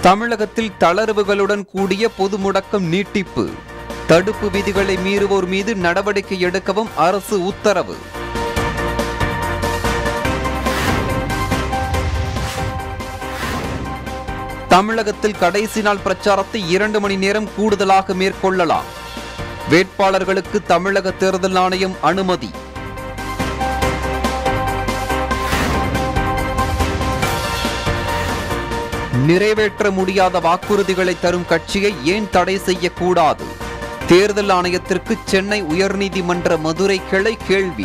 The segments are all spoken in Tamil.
தமிழகத்தில் தளர்வுகளுடன் கூடிய பொது முடக்கம் நீட்டிப்பு தடுப்பு விதிகளை மீறுவோர் மீது நடவடிக்கை எடுக்கவும் அரசு உத்தரவு தமிழகத்தில் கடைசி நாள் பிரச்சாரத்தை இரண்டு மணி நேரம் கூடுதலாக மேற்கொள்ளலாம் வேட்பாளர்களுக்கு தமிழக தேர்தல் ஆணையம் அனுமதி நிறைவேற்ற முடியாத வாக்குறுதிகளை தரும் கட்சியை ஏன் தடை செய்யக்கூடாது தேர்தல் ஆணையத்திற்கு சென்னை உயர்நீதிமன்ற மதுரை கிளை கேள்வி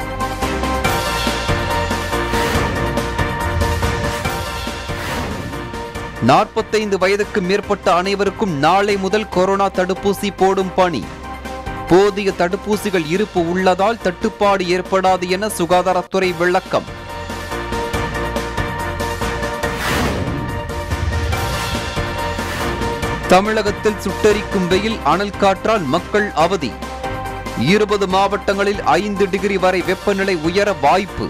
நாற்பத்தைந்து வயதுக்கு மேற்பட்ட அனைவருக்கும் நாளை முதல் கொரோனா தடுப்பூசி போடும் பணி போதிய தடுப்பூசிகள் இருப்பு உள்ளதால் தட்டுப்பாடு ஏற்படாது என சுகாதாரத்துறை விளக்கம் தமிழகத்தில் சுட்டெரிக்கும் வெயில் அனல் காற்றால் மக்கள் அவதி இருபது மாவட்டங்களில் ஐந்து டிகிரி வரை வெப்பநிலை உயர வாய்ப்பு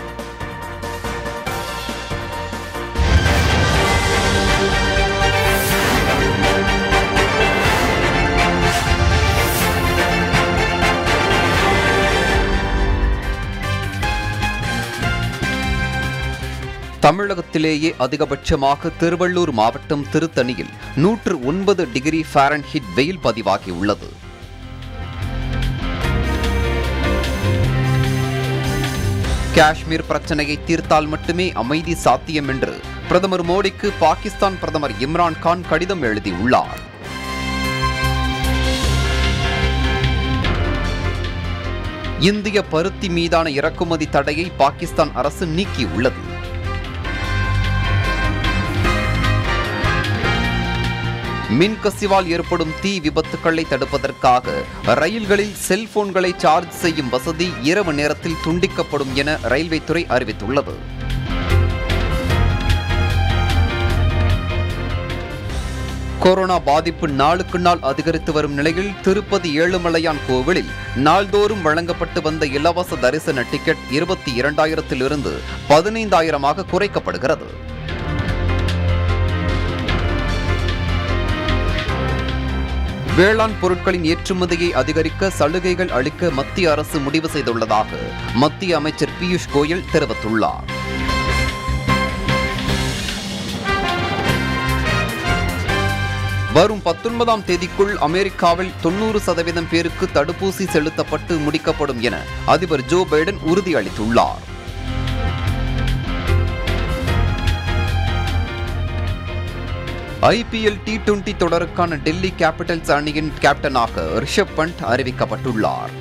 தமிழகத்திலேயே அதிகபட்சமாக திருவள்ளூர் மாவட்டம் திருத்தணியில் நூற்று ஒன்பது டிகிரி ஃபாரன்ஹீட் வெயில் பதிவாகியுள்ளது காஷ்மீர் பிரச்சனையை தீர்த்தால் மட்டுமே அமைதி சாத்தியம் என்று பிரதமர் மோடிக்கு பாகிஸ்தான் பிரதமர் இம்ரான் கான் கடிதம் எழுதியுள்ளார் இந்திய பருத்தி மீதான இறக்குமதி தடையை பாகிஸ்தான் அரசு நீக்கியுள்ளது மின்கசிவால் ஏற்படும் தீ விபத்துக்களை தடுப்பதற்காக ரயில்களில் செல்போன்களை சார்ஜ் செய்யும் வசதி இரவு நேரத்தில் துண்டிக்கப்படும் என ரயில்வே துறை அறிவித்துள்ளது கொரோனா பாதிப்பு நாளுக்கு நாள் அதிகரித்து வரும் நிலையில் திருப்பதி ஏழுமலையான் கோவிலில் நாள்தோறும் வழங்கப்பட்டு வந்த இலவச தரிசன டிக்கெட் இருபத்தி இரண்டாயிரத்திலிருந்து பதினைந்தாயிரமாக குறைக்கப்படுகிறது வேளாண் பொருட்களின் ஏற்றுமதியை அதிகரிக்க சலுகைகள் அளிக்க மத்திய அரசு முடிவு செய்துள்ளதாக மத்திய அமைச்சர் பியூஷ் கோயல் தெரிவித்துள்ளார் வரும் பத்தொன்பதாம் தேதிக்குள் அமெரிக்காவில் தொண்ணூறு சதவீதம் பேருக்கு தடுப்பூசி செலுத்தப்பட்டு முடிக்கப்படும் என அதிபர் ஜோ பைடன் உறுதியளித்துள்ளார் ஐபிஎல் டி டுவெண்டி தொடருக்கான டெல்லி கேபிட்டல்ஸ் அணியின் கேப்டனாக ரிஷப் பண்ட் அறிவிக்கப்பட்டுள்ளார்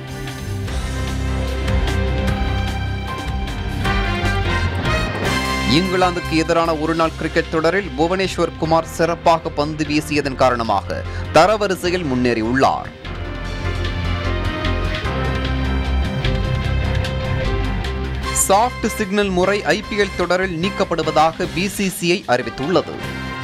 இங்கிலாந்துக்கு எதிரான ஒருநாள் கிரிக்கெட் தொடரில் புவனேஸ்வர் குமார் சிறப்பாக பந்து வீசியதன் காரணமாக தரவரிசையில் முன்னேறியுள்ளார் சாஃப்ட் சிக்னல் முறை ஐபிஎல் தொடரில் நீக்கப்படுவதாக பிசிசிஐ அறிவித்துள்ளது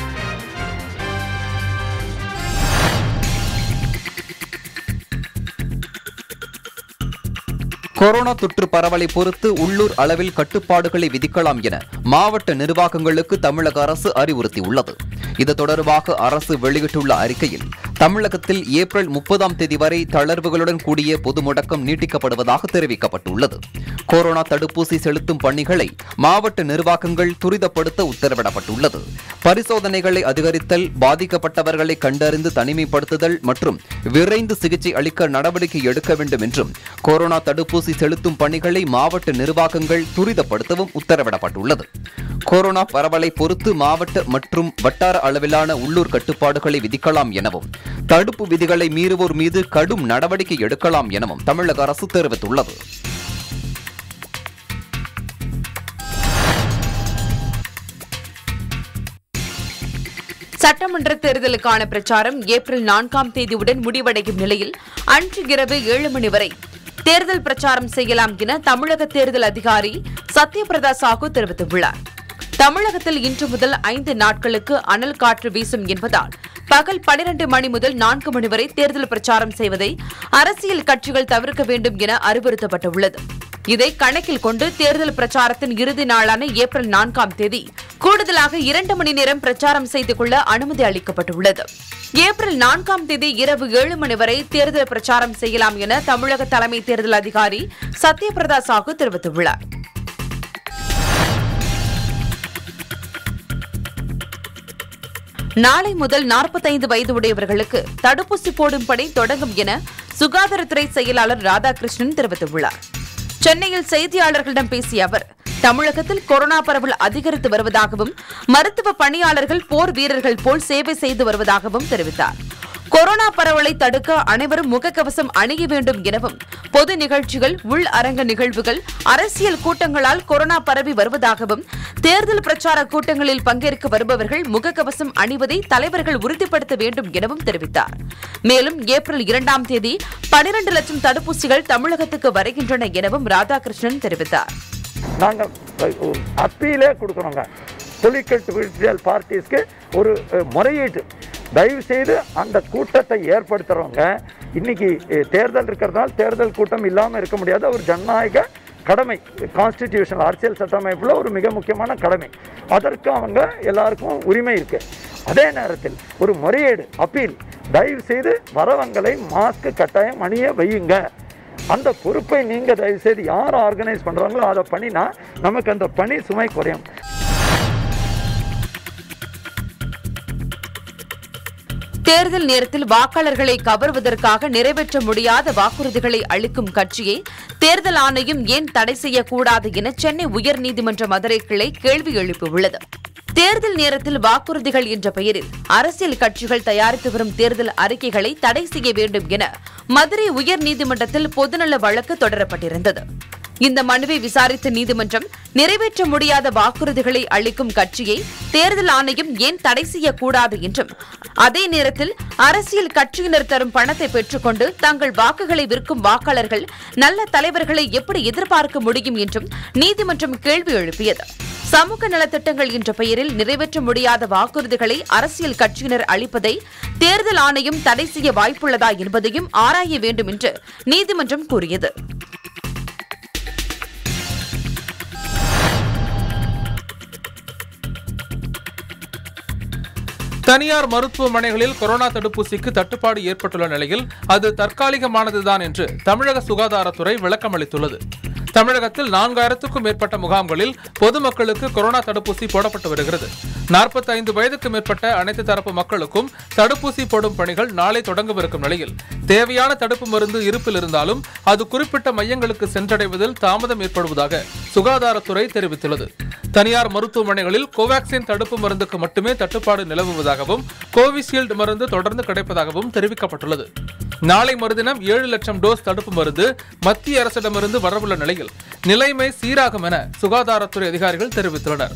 கொரோனா தொற்று பரவலை பொறுத்து உள்ளூர் அளவில் கட்டுப்பாடுகளை விதிக்கலாம் என மாவட்ட நிர்வாகங்களுக்கு தமிழக அரசு அறிவுறுத்தியுள்ளது இது தொடர்பாக அரசு வெளியிட்டுள்ள அறிக்கையில் தமிழகத்தில் ஏப்ரல் முப்பதாம் தேதி வரை தளர்வுகளுடன் கூடிய பொது முடக்கம் நீட்டிக்கப்படுவதாக தெரிவிக்கப்பட்டுள்ளது கொரோனா தடுப்பூசி செலுத்தும் பணிகளை மாவட்ட நிர்வாகங்கள் துரிதப்படுத்த உத்தரவிடப்பட்டுள்ளது பரிசோதனைகளை அதிகரித்தல் பாதிக்கப்பட்டவர்களை கண்டறிந்து தனிமைப்படுத்துதல் மற்றும் விரைந்து சிகிச்சை அளிக்க நடவடிக்கை எடுக்க வேண்டும் என்றும் கொரோனா தடுப்பூசி செலுத்தும் பணிகளை மாவட்ட நிர்வாகங்கள் துரிதப்படுத்தவும் உத்தரவிடப்பட்டுள்ளது கொரோனா பரவலை பொறுத்து மாவட்ட மற்றும் வட்டார அளவிலான உள்ளூர் கட்டுப்பாடுகளை விதிக்கலாம் எனவும் தடுப்பு விதிகளை மீறுவோர் மீது கடும் நடவடிக்கை எடுக்கலாம் எனவும் தமிழக அரசு தெரிவித்துள்ளது சட்டமன்ற தேர்தலுக்கான பிரச்சாரம் ஏப்ரல் நான்காம் தேதியுடன் முடிவடையும் நிலையில் அன்று இரவு ஏழு மணி வரை தேர்தல் பிரச்சாரம் செய்யலாம் என தமிழக தேர்தல் அதிகாரி சத்யபிரதா சாஹூ தெரிவித்துள்ளார் தமிழகத்தில் இன்று முதல் ஐந்து நாட்களுக்கு அனல் காற்று வீசும் என்பதால் பகல் பனிரண்டு மணி முதல் நான்கு மணி வரை தேர்தல் பிரச்சாரம் செய்வதை அரசியல் கட்சிகள் தவிர்க்க வேண்டும் என அறிவுறுத்தப்பட்டுள்ளது இதை கணக்கில் கொண்டு தேர்தல் பிரச்சாரத்தின் இறுதி நாளான ஏப்ரல் நான்காம் தேதி கூடுதலாக இரண்டு மணி நேரம் பிரச்சாரம் செய்து கொள்ள அனுமதி அளிக்கப்பட்டுள்ளது ஏப்ரல் நான்காம் தேதி இரவு ஏழு மணி வரை தேர்தல் பிரச்சாரம் செய்யலாம் என தமிழக தலைமை தேர்தல் அதிகாரி சத்யபிரதா சாஹூ தெரிவித்துள்ளார் நாளை முதல் 45 வயது உடையவர்களுக்கு தடுப்பூசி போடும் பணி தொடங்கும் என சுகாதாரத்துறை செயலாளர் ராதாகிருஷ்ணன் தெரிவித்துள்ளார் சென்னையில் செய்தியாளர்களிடம் பேசிய அவர் தமிழகத்தில் கொரோனா பரவல் அதிகரித்து வருவதாகவும் மருத்துவ பணியாளர்கள் போர் வீரர்கள் போல் சேவை செய்து வருவதாகவும் தெரிவித்தார் கொரோனா பரவலை தடுக்க அனைவரும் முகக்கவசம் அணிய வேண்டும் எனவும் பொது நிகழ்ச்சிகள் உள் அரங்க நிகழ்வுகள் அரசியல் கூட்டங்களால் கொரோனா பரவி வருவதாகவும் தேர்தல் பிரச்சார கூட்டங்களில் பங்கேற்க வருபவர்கள் முகக்கவசம் அணிவதை தலைவர்கள் உறுதிப்படுத்த வேண்டும் எனவும் தெரிவித்தார் மேலும் ஏப்ரல் இரண்டாம் தேதி பனிரண்டு லட்சம் தடுப்பூசிகள் தமிழகத்துக்கு வருகின்றன எனவும் ராதாகிருஷ்ணன் தெரிவித்தார் நாங்கள் அப்பீலே கொடுக்குறோங்க பொலிட்டிக்கல் பார்ட்டிஸ்க்கு ஒரு அஹ், முறையீட்டு தயவு செய்து அந்த கூட்டத்தை ஏற்படுத்துகிறவங்க இன்னைக்கு அஹ், தேர்தல் இருக்கிறதுனால தேர்தல் கூட்டம் இல்லாமல் இருக்க முடியாத ஒரு ஜனநாயக கடமை கான்ஸ்டிடியூஷன் அரசியல் சட்டமைப்பில் ஒரு மிக முக்கியமான கடமை அதற்கு அவங்க எல்லாருக்கும் உரிமை இருக்கு அதே நேரத்தில் ஒரு முறையீடு அப்பீல் தயவு செய்து வரவங்களை மாஸ்க் கட்டாயம் அணிய வையுங்க அந்த பொறுப்பை நீங்க தயவு செய்து யார் ஆர்கனைஸ் பண்றாங்களோ அதை பண்ணினா நமக்கு அந்த பணி சுமை குறையும் தேர்தல் நேரத்தில் வாக்காளர்களை கவர்வதற்காக நிறைவேற்ற முடியாத வாக்குறுதிகளை அளிக்கும் கட்சியை தேர்தல் ஆணையம் ஏன் தடை செய்யக்கூடாது என சென்னை உயர்நீதிமன்ற மதுரை கிளை கேள்வி எழுப்பியுள்ளது தேர்தல் நேரத்தில் வாக்குறுதிகள் என்ற பெயரில் அரசியல் கட்சிகள் தயாரித்து வரும் தேர்தல் அறிக்கைகளை தடை செய்ய வேண்டும் என மதுரை உயர்நீதிமன்றத்தில் பொதுநல வழக்கு தொடரப்பட்டிருந்தது இந்த மனுவை விசாரித்த நீதிமன்றம் நிறைவேற்ற முடியாத வாக்குறுதிகளை அளிக்கும் கட்சியை தேர்தல் ஆணையம் ஏன் தடை செய்யக்கூடாது என்றும் அதே நேரத்தில் அரசியல் கட்சியினர் தரும் பணத்தை பெற்றுக்கொண்டு தங்கள் வாக்குகளை விற்கும் வாக்காளர்கள் நல்ல தலைவர்களை எப்படி எதிர்பார்க்க முடியும் என்றும் நீதிமன்றம் கேள்வி எழுப்பியது சமூக நலத்திட்டங்கள் என்ற பெயரில் நிறைவேற்ற முடியாத வாக்குறுதிகளை அரசியல் கட்சியினர் அளிப்பதை தேர்தல் ஆணையம் தடை செய்ய வாய்ப்புள்ளதா என்பதையும் ஆராய வேண்டும் என்று நீதிமன்றம் கூறியது தனியார் மருத்துவமனைகளில் கொரோனா தடுப்பூசிக்கு தட்டுப்பாடு ஏற்பட்டுள்ள நிலையில் அது தற்காலிகமானதுதான் என்று தமிழக சுகாதாரத்துறை விளக்கமளித்துள்ளது தமிழகத்தில் நான்காயிரத்துக்கும் மேற்பட்ட முகாம்களில் பொதுமக்களுக்கு கொரோனா தடுப்பூசி போடப்பட்டு வருகிறது 45 வயதுக்கு மேற்பட்ட அனைத்து தரப்பு மக்களுக்கும் தடுப்பூசி போடும் பணிகள் நாளை தொடங்கவிருக்கும் நிலையில் தேவையான தடுப்பு மருந்து இருப்பில் இருந்தாலும் அது குறிப்பிட்ட மையங்களுக்கு சென்றடைவதில் தாமதம் ஏற்படுவதாக சுகாதாரத்துறை தெரிவித்துள்ளது தனியார் மருத்துவமனைகளில் கோவாக்சின் தடுப்பு மருந்துக்கு மட்டுமே தட்டுப்பாடு நிலவுவதாகவும் கோவிஷீல்டு மருந்து தொடர்ந்து கிடைப்பதாகவும் தெரிவிக்கப்பட்டுள்ளது நாளை மறுதினம் ஏழு லட்சம் டோஸ் தடுப்பு மருந்து மத்திய அரசிடமிருந்து வரவுள்ள நிலையில் நிலைமை சீராகும் என சுகாதாரத்துறை அதிகாரிகள் தெரிவித்துள்ளனர்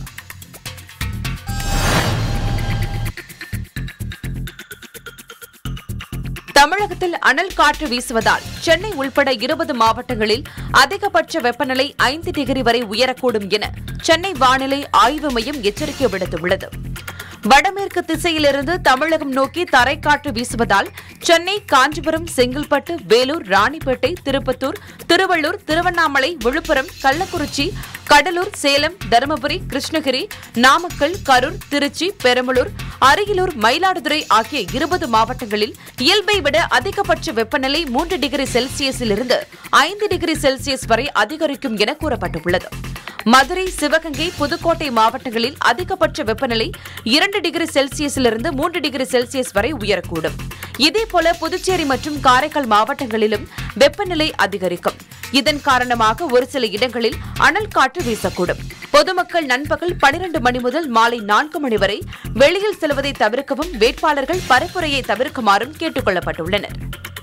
தமிழகத்தில் அனல் காற்று வீசுவதால் சென்னை உள்பட இருபது மாவட்டங்களில் அதிகபட்ச வெப்பநிலை ஐந்து டிகிரி வரை உயரக்கூடும் என சென்னை வானிலை ஆய்வு மையம் எச்சரிக்கை விடுத்துள்ளது வடமேற்கு திசையிலிருந்து தமிழகம் நோக்கி தரைக்காற்று வீசுவதால் சென்னை காஞ்சிபுரம் செங்கல்பட்டு வேலூர் ராணிப்பேட்டை திருப்பத்தூர் திருவள்ளூர் திருவண்ணாமலை விழுப்புரம் கள்ளக்குறிச்சி கடலூர் சேலம் தருமபுரி கிருஷ்ணகிரி நாமக்கல் கரூர் திருச்சி பெரம்பலூர் அரியலூர் மயிலாடுதுறை ஆகிய இருபது மாவட்டங்களில் இயல்பை விட அதிகபட்ச வெப்பநிலை மூன்று டிகிரி செல்சியஸிலிருந்து ஐந்து டிகிரி செல்சியஸ் வரை அதிகரிக்கும் என கூறப்பட்டுள்ளது மதுரை சிவகங்கை புதுக்கோட்டை மாவட்டங்களில் அதிகபட்ச வெப்பநிலை இரண்டு டிகிரி செல்சியஸிலிருந்து மூன்று டிகிரி செல்சியஸ் வரை உயரக்கூடும் இதேபோல புதுச்சேரி மற்றும் காரைக்கால் மாவட்டங்களிலும் வெப்பநிலை அதிகரிக்கும் இதன் காரணமாக ஒரு சில இடங்களில் அனல் காற்று வீசக்கூடும் பொதுமக்கள் நண்பகல் பனிரண்டு மணி முதல் மாலை நான்கு மணி வரை வெளியில் செல்வதை தவிர்க்கவும் வேட்பாளர்கள் பரப்புரையை தவிர்க்குமாறும் கேட்டுக் கொள்ளப்பட்டுள்ளனர்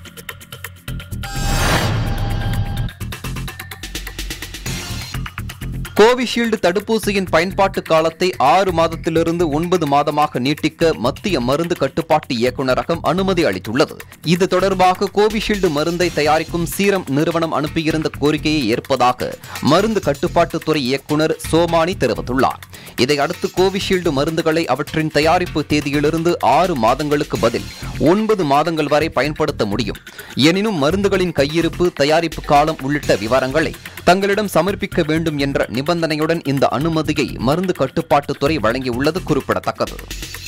கோவிஷீல்டு தடுப்பூசியின் பயன்பாட்டு காலத்தை ஆறு மாதத்திலிருந்து ஒன்பது மாதமாக நீட்டிக்க மத்திய மருந்து கட்டுப்பாட்டு இயக்குநரகம் அனுமதி அளித்துள்ளது இது தொடர்பாக கோவிஷீல்டு மருந்தை தயாரிக்கும் சீரம் நிறுவனம் அனுப்பியிருந்த கோரிக்கையை ஏற்பதாக மருந்து கட்டுப்பாட்டுத்துறை இயக்குநர் சோமானி தெரிவித்துள்ளார் இதையடுத்து கோவிஷீல்டு மருந்துகளை அவற்றின் தயாரிப்பு தேதியிலிருந்து ஆறு மாதங்களுக்கு பதில் ஒன்பது மாதங்கள் வரை பயன்படுத்த முடியும் எனினும் மருந்துகளின் கையிருப்பு தயாரிப்பு காலம் உள்ளிட்ட விவரங்களை தங்களிடம் சமர்ப்பிக்க வேண்டும் என்ற நிபந்தனையுடன் இந்த அனுமதியை மருந்து கட்டுப்பாட்டுத்துறை வழங்கியுள்ளது குறிப்பிடத்தக்கது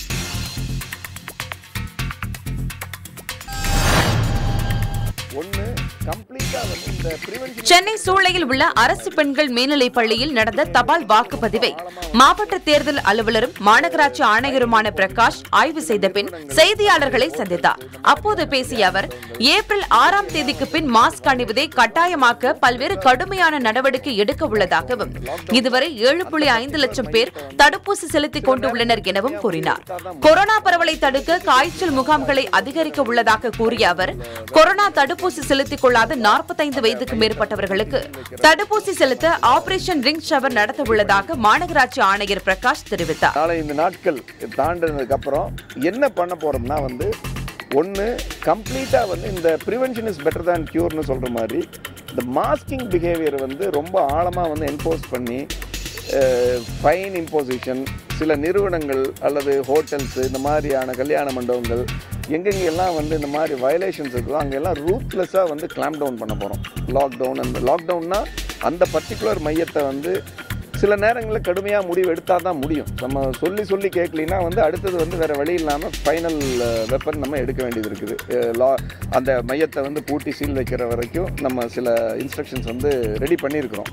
ஒன்று கம்ப்ளீட்டாக வந்து இந்த ப்ரிவென்ஷன் சென்னை சூளையில் உள்ள அரசு பெண்கள் மேல்நிலைப் பள்ளியில் நடந்த தபால் வாக்குப்பதிவை மாவட்ட தேர்தல் அலுவலரும் மாநகராட்சி ஆணையருமான பிரகாஷ் ஆய்வு செய்த பின் செய்தியாளர்களை சந்தித்தார் அப்போது பேசிய அவர் ஏப்ரல் ஆறாம் தேதிக்கு பின் மாஸ்க் அணிவதை கட்டாயமாக்க பல்வேறு கடுமையான நடவடிக்கை எடுக்க உள்ளதாகவும் இதுவரை ஏழு புள்ளி ஐந்து லட்சம் பேர் தடுப்பூசி செலுத்திக் கொண்டுள்ளனர் எனவும் கூறினார் கொரோனா பரவலை தடுக்க காய்ச்சல் முகாம்களை அதிகரிக்க உள்ளதாக கூறிய அவர் கொரோனா தடுப்பூசி செலுத்திக் கொள்ளாத நாற்பத்தைந்து வயதுக்கு மேற்பட்டவர்களுக்கு தடுப்பூசி செலுத்த ஆபரேஷன் ரிங் ஷவர் நடத்த உள்ளதாக மாநகராட்சி ஆணையர் பிரகாஷ் தெரிவித்தார் நாளை இந்த நாட்கள் தாண்டினதுக்கு அப்புறம் என்ன பண்ண போறோம்னா வந்து ஒன்று கம்ப்ளீட்டாக வந்து இந்த ப்ரிவென்ஷன் இஸ் பெட்டர் தேன் க்யூர்னு சொல்கிற மாதிரி இந்த மாஸ்கிங் பிஹேவியர் வந்து ரொம்ப ஆழமாக வந்து என்ஃபோர்ஸ் பண்ணி ஃபைன் இம்போசிஷன் சில நிறுவனங்கள் அல்லது ஹோட்டல்ஸ் இந்த மாதிரியான கல்யாண மண்டபங்கள் எங்கெங்கெல்லாம் வந்து இந்த மாதிரி வயலேஷன்ஸ் இருக்குதோ அங்கெல்லாம் ரூத்லெஸ்ஸாக வந்து கிளாம் டவுன் பண்ண போகிறோம் லாக்டவுன் அந்த லாக்டவுன்னா அந்த பர்டிகுலர் மையத்தை வந்து சில நேரங்களில் கடுமையாக முடிவு எடுத்தால் தான் முடியும் நம்ம சொல்லி சொல்லி கேட்கலினா வந்து அடுத்தது வந்து வேறு வழி இல்லாமல் ஃபைனல் வெப்பன் நம்ம எடுக்க வேண்டியது இருக்குது அஹ் லா அந்த மையத்தை வந்து பூட்டி சீல் வைக்கிற வரைக்கும் நம்ம சில இன்ஸ்ட்ரக்ஷன்ஸ் வந்து ரெடி பண்ணியிருக்கிறோம்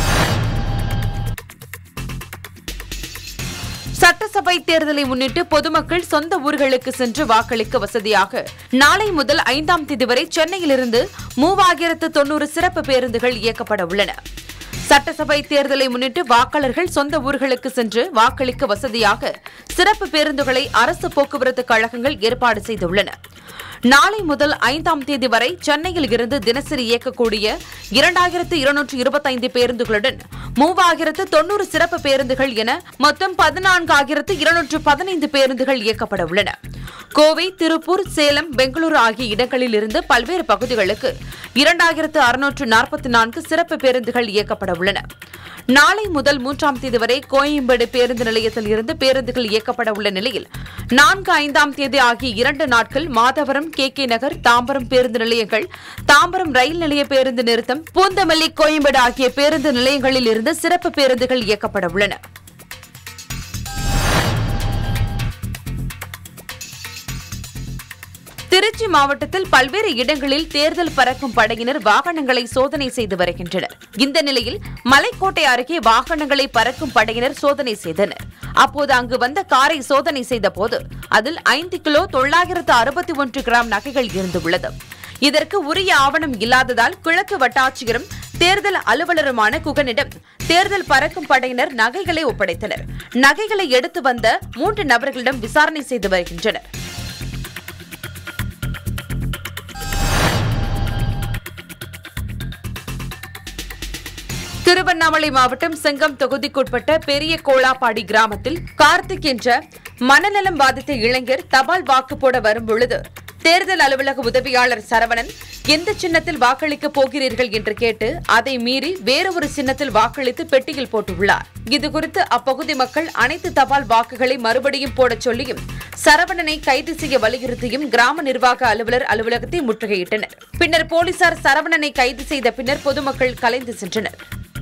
சட்டசபை தேர்தலை முன்னிட்டு பொதுமக்கள் சொந்த ஊர்களுக்கு சென்று வாக்களிக்க வசதியாக நாளை முதல் ஐந்தாம் தேதி வரை சென்னையிலிருந்து மூவாயிரத்து தொன்னூறு சிறப்பு பேருந்துகள் இயக்கப்பட உள்ளன சட்டசபை தேர்தலை முன்னிட்டு வாக்காளர்கள் சொந்த ஊர்களுக்கு சென்று வாக்களிக்க வசதியாக சிறப்பு பேருந்துகளை அரசு போக்குவரத்து கழகங்கள் ஏற்பாடு செய்துள்ளன நாளை முதல் ஐந்தாம் தேதி வரை சென்னையில் இருந்து தினசரி இயக்கக்கூடிய இரண்டாயிரத்து இருநூற்று இருபத்தைந்து பேருந்துகளுடன் மூவாயிரத்து தொன்னூறு சிறப்பு பேருந்துகள் என மொத்தம் பதினான்காயிரத்து இருநூற்று பதினைந்து பேருந்துகள் இயக்கப்பட உள்ளன கோவை திருப்பூர் சேலம் பெங்களூரு ஆகிய இடங்களில் இருந்து பல்வேறு பகுதிகளுக்கு இரண்டாயிரத்து அறுநூற்று நாற்பத்தி நான்கு சிறப்பு பேருந்துகள் இயக்கப்பட உள்ளன நாளை முதல் மூன்றாம் தேதி வரை கோயம்பேடு பேருந்து நிலையத்தில் இருந்து பேருந்துகள் இயக்கப்பட உள்ள நிலையில் நான்கு ஐந்தாம் தேதி ஆகிய இரண்டு நாட்கள் மாதவரம் கே கே நகர் தாம்பரம் பேருந்து நிலையங்கள் தாம்பரம் ரயில் நிலைய பேருந்து நிறுத்தம் பூந்தமல்லி கோயம்பேடு ஆகிய பேருந்து நிலையங்களில் இருந்து சிறப்பு பேருந்துகள் இயக்கப்பட உள்ளன திருச்சி மாவட்டத்தில் பல்வேறு இடங்களில் தேர்தல் பறக்கும் படையினர் வாகனங்களை சோதனை செய்து வருகின்றனர் இந்த நிலையில் மலைக்கோட்டை அருகே வாகனங்களை பறக்கும் படையினர் சோதனை செய்தனர் அப்போது அங்கு வந்த காரை சோதனை செய்த போது அதில் ஐந்து கிலோ தொள்ளாயிரத்து அறுபத்தி ஒன்று கிராம் நகைகள் இருந்துள்ளது இதற்கு உரிய ஆவணம் இல்லாததால் கிழக்கு வட்டாட்சியரும் தேர்தல் அலுவலருமான குகனிடம் தேர்தல் பறக்கும் படையினர் நகைகளை ஒப்படைத்தனர் நகைகளை எடுத்து வந்த மூன்று நபர்களிடம் விசாரணை செய்து வருகின்றனர் திருவண்ணாமலை மாவட்டம் செங்கம் தொகுதிக்குட்பட்ட பெரிய கோளாப்பாடி கிராமத்தில் கார்த்திக் என்ற மனநலம் பாதித்த இளைஞர் தபால் வாக்கு போட வரும் பொழுது தேர்தல் அலுவலக உதவியாளர் சரவணன் எந்த சின்னத்தில் வாக்களிக்க போகிறீர்கள் என்று கேட்டு அதை மீறி வேறு ஒரு சின்னத்தில் வாக்களித்து பெட்டியில் போட்டுள்ளார் இதுகுறித்து அப்பகுதி மக்கள் அனைத்து தபால் வாக்குகளை மறுபடியும் போடச் சொல்லியும் சரவணனை கைது செய்ய வலியுறுத்தியும் கிராம நிர்வாக அலுவலர் அலுவலகத்தை முற்றுகையிட்டனர் பின்னர் போலீசார் சரவணனை கைது செய்த பின்னர் பொதுமக்கள் கலைந்து சென்றனர்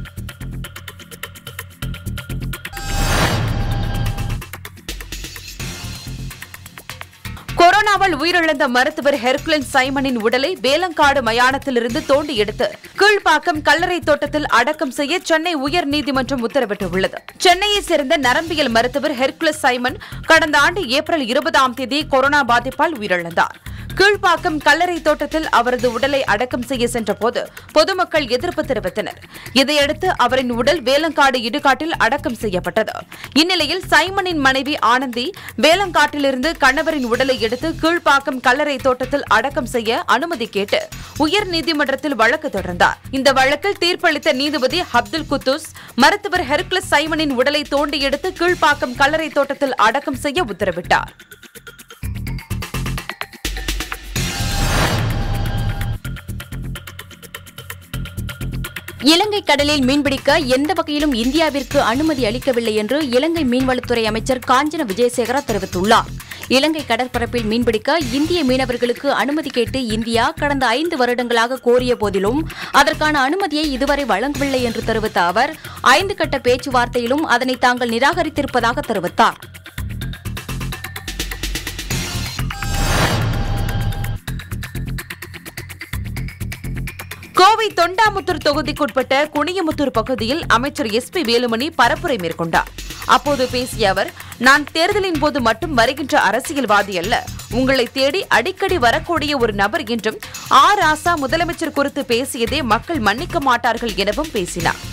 கொரோனாவால் உயிரிழந்த மருத்துவர் ஹெர்குலன் சைமனின் உடலை வேலங்காடு மயானத்திலிருந்து தோண்டி எடுத்து கீழ்ப்பாக்கம் கல்லறை தோட்டத்தில் அடக்கம் செய்ய சென்னை உயர்நீதிமன்றம் உத்தரவிட்டுள்ளது சென்னையைச் சேர்ந்த நரம்பியல் மருத்துவர் ஹெர்குலஸ் சைமன் கடந்த ஆண்டு ஏப்ரல் இருபதாம் தேதி கொரோனா பாதிப்பால் உயிரிழந்தார் கீழ்ப்பாக்கம் கல்லறை தோட்டத்தில் அவரது உடலை அடக்கம் செய்ய சென்றபோது பொதுமக்கள் எதிர்ப்பு தெரிவித்தனர் இதையடுத்து அவரின் உடல் வேலங்காடு இடுகாட்டில் அடக்கம் செய்யப்பட்டது இந்நிலையில் சைமனின் மனைவி ஆனந்தி வேலங்காட்டிலிருந்து கணவரின் உடலை எடுத்து கீழ்ப்பாக்கம் கல்லறை தோட்டத்தில் அடக்கம் செய்ய அனுமதி கேட்டு உயர் நீதிமன்றத்தில் வழக்கு தொடர்ந்தார் இந்த வழக்கில் தீர்ப்பளித்த நீதிபதி அப்துல் குத்தூஸ் மருத்துவர் ஹெர்குலஸ் சைமனின் உடலை தோண்டி எடுத்து கீழ்ப்பாக்கம் கல்லறை தோட்டத்தில் அடக்கம் செய்ய உத்தரவிட்டார் இலங்கை கடலில் மீன்பிடிக்க எந்த வகையிலும் இந்தியாவிற்கு அனுமதி அளிக்கவில்லை என்று இலங்கை மீன்வளத்துறை அமைச்சர் காஞ்சன விஜயசேகர தெரிவித்துள்ளார் இலங்கை கடற்பரப்பில் மீன்பிடிக்க இந்திய மீனவர்களுக்கு அனுமதி கேட்டு இந்தியா கடந்த ஐந்து வருடங்களாக கோரிய போதிலும் அதற்கான அனுமதியை இதுவரை வழங்கவில்லை என்று தெரிவித்த அவர் ஐந்து கட்ட பேச்சுவார்த்தையிலும் அதனை தாங்கள் நிராகரித்திருப்பதாக தெரிவித்தார் கோவை தொண்டாமுத்தூர் தொகுதிக்குட்பட்ட குனியமுத்தூர் பகுதியில் அமைச்சர் எஸ் பி வேலுமணி பரப்புரை மேற்கொண்டார் அப்போது பேசிய அவர் நான் தேர்தலின் போது மட்டும் வருகின்ற அரசியல்வாதி அல்ல உங்களை தேடி அடிக்கடி வரக்கூடிய ஒரு நபர் என்றும் ஆர் ஆசா முதலமைச்சர் குறித்து பேசியதே மக்கள் மன்னிக்க மாட்டார்கள் எனவும் பேசினார்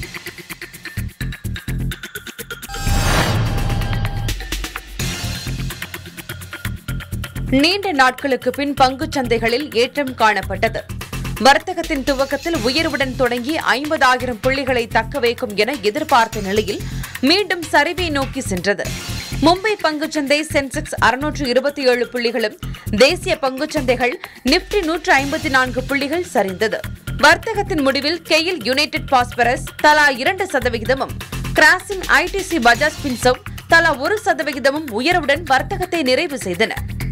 நீண்ட நாட்களுக்கு பின் பங்குச் சந்தைகளில் ஏற்றம் காணப்பட்டது வர்த்தகத்தின் துவக்கத்தில் உயர்வுடன் தொடங்கி ஐம்பதாயிரம் புள்ளிகளை தக்க வைக்கும் என எதிர்பார்த்த நிலையில் மீண்டும் சரிவை நோக்கி சென்றது மும்பை பங்குச்சந்தை சென்செக்ஸ் அறுநூற்று இருபத்தி ஏழு புள்ளிகளும் தேசிய பங்குச்சந்தைகள் நிப்டி நூற்று ஐம்பத்தி நான்கு புள்ளிகள் சரிந்தது வர்த்தகத்தின் முடிவில் கெயில் யுனைடெட் பாஸ்பரஸ் தலா இரண்டு சதவிகிதமும் கிராசின் ஐடிசி பஜாஜ் பின்சவ் தலா ஒரு சதவிகிதமும் உயர்வுடன் வர்த்தகத்தை நிறைவு செய்தன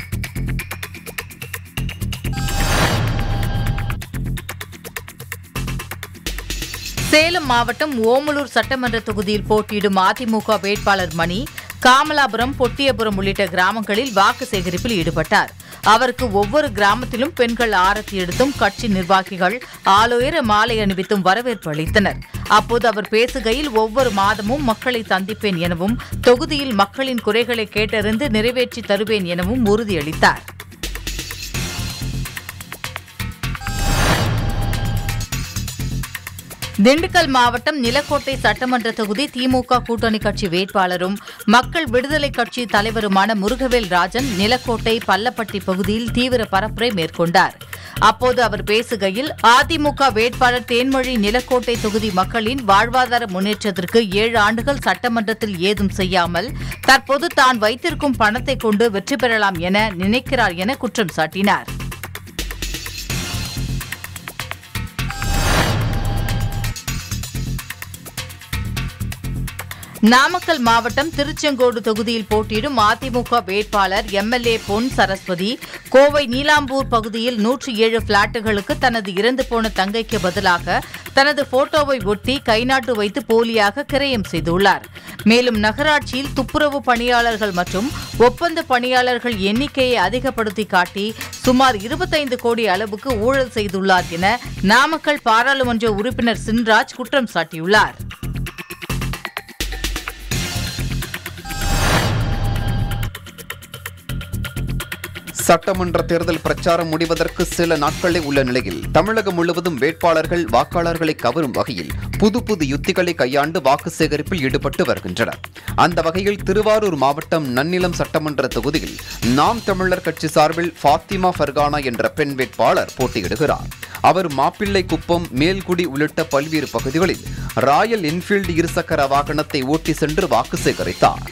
சேலம் மாவட்டம் ஓமலூர் சட்டமன்ற தொகுதியில் போட்டியிடும் அதிமுக வேட்பாளர் மணி காமலாபுரம் பொட்டியபுரம் உள்ளிட்ட கிராமங்களில் வாக்கு சேகரிப்பில் ஈடுபட்டார் அவருக்கு ஒவ்வொரு கிராமத்திலும் பெண்கள் ஆரத்தி எடுத்தும் கட்சி நிர்வாகிகள் ஆளுயர மாலை அணிவித்தும் வரவேற்பு அளித்தனர் அப்போது அவர் பேசுகையில் ஒவ்வொரு மாதமும் மக்களை சந்திப்பேன் எனவும் தொகுதியில் மக்களின் குறைகளை கேட்டறிந்து நிறைவேற்றி தருவேன் எனவும் உறுதியளித்தார் திண்டுக்கல் மாவட்டம் நிலக்கோட்டை சட்டமன்ற தொகுதி திமுக கூட்டணி கட்சி வேட்பாளரும் மக்கள் விடுதலை கட்சி தலைவருமான முருகவேல் ராஜன் நிலக்கோட்டை பள்ளப்பட்டி பகுதியில் தீவிர பரப்புரை மேற்கொண்டார் அப்போது அவர் பேசுகையில் அதிமுக வேட்பாளர் தேன்மொழி நிலக்கோட்டை தொகுதி மக்களின் வாழ்வாதார முன்னேற்றத்திற்கு ஏழு ஆண்டுகள் சட்டமன்றத்தில் ஏதும் செய்யாமல் தற்போது தான் வைத்திருக்கும் பணத்தை கொண்டு வெற்றி பெறலாம் என நினைக்கிறார் என குற்றம் சாட்டினார் நாமக்கல் மாவட்டம் திருச்செங்கோடு தொகுதியில் போட்டியிடும் அதிமுக வேட்பாளர் எம்எல்ஏ பொன் சரஸ்வதி கோவை நீலாம்பூர் பகுதியில் நூற்றி ஏழு பிளாட்டுகளுக்கு தனது இறந்து போன தங்கைக்கு பதிலாக தனது போட்டோவை ஒட்டி கைநாட்டு வைத்து போலியாக கிரயம் செய்துள்ளார் மேலும் நகராட்சியில் துப்புரவு பணியாளர்கள் மற்றும் ஒப்பந்த பணியாளர்கள் எண்ணிக்கையை அதிகப்படுத்தி காட்டி சுமார் இருபத்தைந்து கோடி அளவுக்கு ஊழல் செய்துள்ளார் என நாமக்கல் பாராளுமன்ற உறுப்பினர் சின்ராஜ் குற்றம் சாட்டியுள்ளார் சட்டமன்ற தேர்தல் பிரச்சாரம் முடிவதற்கு சில நாட்களே உள்ள நிலையில் தமிழகம் முழுவதும் வேட்பாளர்கள் வாக்காளர்களை கவரும் வகையில் புது புது யுத்திகளை கையாண்டு வாக்கு சேகரிப்பில் ஈடுபட்டு வருகின்றனர் அந்த வகையில் திருவாரூர் மாவட்டம் நன்னிலம் சட்டமன்ற தொகுதியில் நாம் தமிழர் கட்சி சார்பில் ஃபாத்திமா ஃபர்கானா என்ற பெண் வேட்பாளர் போட்டியிடுகிறார் அவர் மாப்பிள்ளை குப்பம் மேல்குடி உள்ளிட்ட பல்வேறு பகுதிகளில் ராயல் என்ஃபீல்டு இருசக்கர வாகனத்தை ஓட்டி சென்று வாக்கு சேகரித்தார்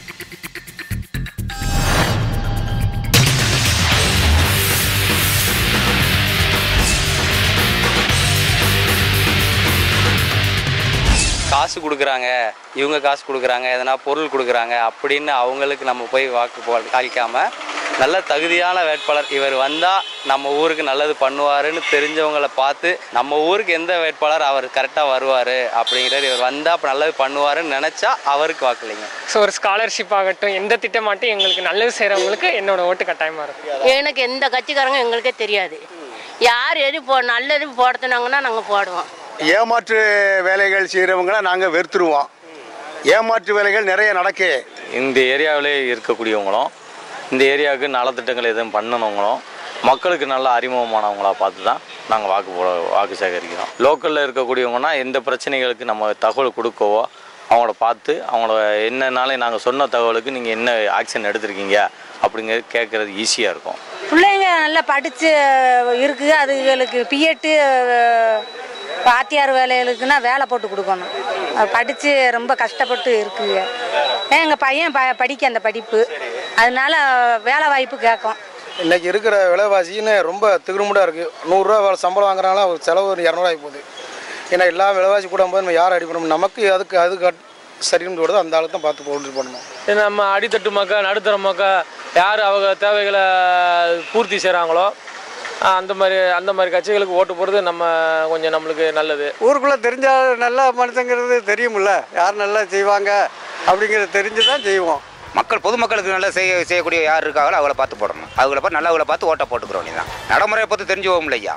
காசு கொடுக்குறாங்க இவங்க காசு கொடுக்குறாங்க எதனா பொருள் கொடுக்குறாங்க அப்படின்னு அவங்களுக்கு நம்ம போய் வாக்கு போ அளிக்காம நல்ல தகுதியான வேட்பாளர் இவர் வந்தால் நம்ம ஊருக்கு நல்லது பண்ணுவாருன்னு தெரிஞ்சவங்கள பார்த்து நம்ம ஊருக்கு எந்த வேட்பாளர் அவர் கரெக்டாக வருவார் அப்படிங்கிறது இவர் வந்தால் அப்போ நல்லது பண்ணுவாருன்னு நினச்சா அவருக்கு வாக்களிங்க ஸோ ஒரு ஸ்காலர்ஷிப் ஆகட்டும் எந்த திட்டமாட்டும் எங்களுக்கு நல்லது செய்கிறவங்களுக்கு என்னோட ஓட்டு கட்டாயமாக இருக்கும் எனக்கு எந்த கட்சிக்காரங்க எங்களுக்கே தெரியாது யார் எது போ நல்லது போடுத்துனாங்கன்னா நாங்கள் போடுவோம் ஏமாற்று வேலைகள் செய்கிறவங்கள நாங்கள் வெறுத்துருவோம் ஏமாற்று வேலைகள் நிறைய நடக்கு இந்த ஏரியாவிலே இருக்கக்கூடியவங்களும் இந்த ஏரியாவுக்கு நலத்திட்டங்கள் எதுவும் பண்ணணுங்களும் மக்களுக்கு நல்ல அறிமுகமானவங்களா பார்த்து தான் நாங்கள் வாக்கு போட வாக்கு சேகரிக்கிறோம் லோக்கலில் இருக்கக்கூடியவங்கன்னா எந்த பிரச்சனைகளுக்கு நம்ம தகவல் கொடுக்கவோ அவங்கள பார்த்து அவங்கள என்னன்னாலும் நாங்கள் சொன்ன தகவலுக்கு நீங்கள் என்ன ஆக்ஷன் எடுத்திருக்கீங்க அப்படிங்கிறது கேட்குறது ஈஸியாக இருக்கும் பிள்ளைங்க நல்லா படித்து இருக்குது அதுகளுக்கு பிஎட்டு பாத்தியார் வேலைகளுக்குன்னா வேலை போட்டு கொடுக்கணும் படித்து ரொம்ப கஷ்டப்பட்டு இருக்குங்க எங்கள் பையன் ப படிக்க அந்த படிப்பு அதனால வேலை வாய்ப்பு கேட்கும் இன்னைக்கு இருக்கிற விலைவாசின்னு ரொம்ப திகுமுடாக இருக்குது நூறுரூவா வேலை சம்பளம் வாங்குறாங்களா ஒரு செலவு ஒரு இரநூறுவாய்க்கு போகுது ஏன்னா எல்லா விலைவாசி கூட போது நம்ம யார் அடிப்படும் நமக்கு அதுக்கு அது கட் சரின்னு வருதோ அந்த ஆளுக்கு தான் பார்த்து போட்டு போடணும் இது நம்ம அடித்தட்டு மக்கள் நடுத்தர மக்கள் யார் அவங்க தேவைகளை பூர்த்தி செய்கிறாங்களோ அந்த மாதிரி அந்த மாதிரி கட்சிகளுக்கு ஓட்டு போடுறது நம்ம கொஞ்சம் நம்மளுக்கு நல்லது ஊருக்குள்ளே தெரிஞ்ச நல்ல மனுஷங்கிறது தெரியுமில்ல யார் நல்லா செய்வாங்க அப்படிங்கிறது தெரிஞ்சு தான் செய்வோம் மக்கள் பொதுமக்களுக்கு நல்லா செய்ய செய்யக்கூடிய யார் இருக்காங்களோ அவங்கள பார்த்து போடணும் அவங்கள பார்த்து நல்லவங்கள பார்த்து ஓட்டை போட்டுக்கிறோம் நீ தான் நடைமுறையை பார்த்து தெரிஞ்சு போகும் இல்லையா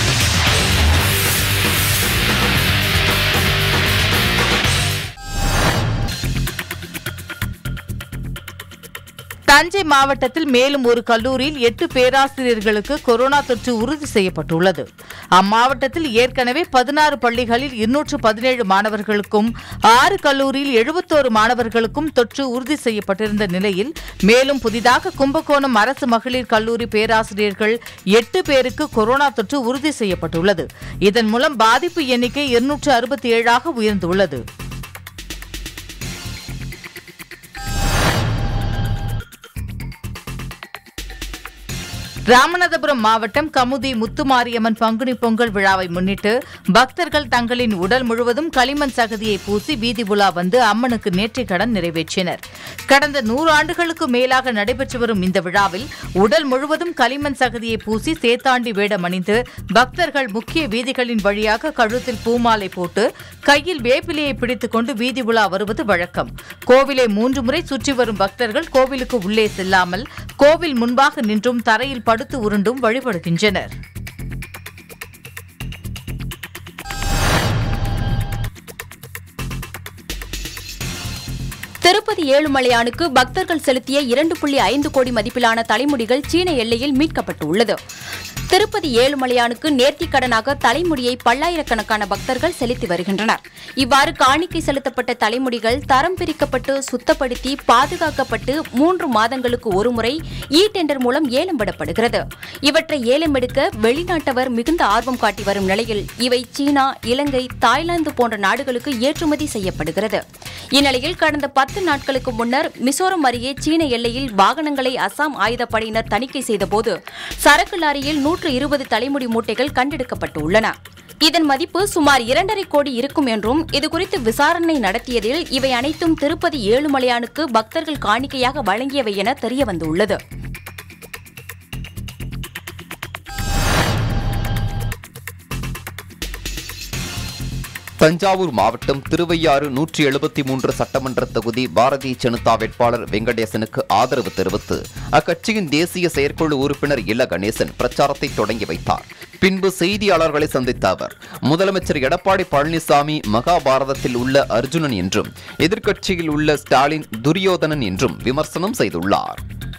தஞ்சை மாவட்டத்தில் மேலும் ஒரு கல்லூரியில் எட்டு பேராசிரியர்களுக்கு கொரோனா தொற்று உறுதி செய்யப்பட்டுள்ளது அம்மாவட்டத்தில் ஏற்கனவே பதினாறு பள்ளிகளில் இருநூற்று பதினேழு மாணவர்களுக்கும் ஆறு கல்லூரியில் எழுபத்தோரு மாணவர்களுக்கும் தொற்று உறுதி செய்யப்பட்டிருந்த நிலையில் மேலும் புதிதாக கும்பகோணம் அரசு மகளிர் கல்லூரி பேராசிரியர்கள் எட்டு பேருக்கு கொரோனா தொற்று உறுதி செய்யப்பட்டுள்ளது இதன் மூலம் பாதிப்பு எண்ணிக்கை இருநூற்று அறுபத்தி ஏழாக உயர்ந்துள்ளது ராமநாதபுரம் மாவட்டம் கமுதி முத்துமாரியம்மன் பங்குனி பொங்கல் விழாவை முன்னிட்டு பக்தர்கள் தங்களின் உடல் முழுவதும் களிமண் சகதியை பூசி வீதி உலா வந்து அம்மனுக்கு நேர்த்திக்கடன் நிறைவேற்றினர் கடந்த நூறு ஆண்டுகளுக்கு மேலாக நடைபெற்று வரும் இந்த விழாவில் உடல் முழுவதும் களிமண் சகதியை பூசி சேத்தாண்டி வேடம் அணிந்து பக்தர்கள் முக்கிய வீதிகளின் வழியாக கழுத்தில் பூமாலை போட்டு கையில் வேப்பிலையை பிடித்துக் கொண்டு வீதி உலா வருவது வழக்கம் கோவிலை மூன்று முறை சுற்றி வரும் பக்தர்கள் கோவிலுக்கு உள்ளே செல்லாமல் கோவில் முன்பாக நின்றும் தரையில் படுத்து உருண்டும் வழிபடுகின்றனர் திருப்பதி ஏழுமலையானுக்கு பக்தர்கள் செலுத்திய இரண்டு புள்ளி ஐந்து கோடி மதிப்பிலான தலைமுடிகள் சீன எல்லையில் மீட்கப்பட்டுள்ளது திருப்பதி ஏழுமலையானுக்கு நேர்த்திக்கடனாக தலைமுடியை பல்லாயிரக்கணக்கான பக்தர்கள் செலுத்தி வருகின்றனர் இவ்வாறு காணிக்கை செலுத்தப்பட்ட தலைமுடிகள் தரம் பிரிக்கப்பட்டு சுத்தப்படுத்தி பாதுகாக்கப்பட்டு மூன்று மாதங்களுக்கு ஒருமுறை இ டெண்டர் மூலம் ஏலம் விடப்படுகிறது இவற்றை ஏலம் எடுக்க வெளிநாட்டவர் மிகுந்த ஆர்வம் காட்டி வரும் நிலையில் இவை சீனா இலங்கை தாய்லாந்து போன்ற நாடுகளுக்கு ஏற்றுமதி செய்யப்படுகிறது இந்நிலையில் கடந்த பத்து நாட்களுக்கு முன்னர் மிசோரம் அருகே சீன எல்லையில் வாகனங்களை அசாம் ஆயுதப்படையினர் தணிக்கை செய்தபோது சரக்கு லாரியில் நூற்று இருபது தலைமுடி மூட்டைகள் கண்டெடுக்கப்பட்டுள்ளன இதன் மதிப்பு சுமார் இரண்டரை கோடி இருக்கும் என்றும் இதுகுறித்து விசாரணை நடத்தியதில் இவை அனைத்தும் திருப்பதி ஏழுமலையானுக்கு பக்தர்கள் காணிக்கையாக வழங்கியவை என தெரியவந்துள்ளது தஞ்சாவூர் மாவட்டம் திருவையாறு நூற்றி எழுபத்தி மூன்று சட்டமன்ற தொகுதி பாரதிய ஜனதா வேட்பாளர் வெங்கடேசனுக்கு ஆதரவு தெரிவித்து அக்கட்சியின் தேசிய செயற்குழு உறுப்பினர் இல கணேசன் பிரச்சாரத்தை தொடங்கி வைத்தார் பின்பு செய்தியாளர்களை சந்தித்த அவர் முதலமைச்சர் எடப்பாடி பழனிசாமி மகாபாரதத்தில் உள்ள அர்ஜுனன் என்றும் எதிர்க்கட்சியில் உள்ள ஸ்டாலின் துரியோதனன் என்றும் விமர்சனம் செய்துள்ளார்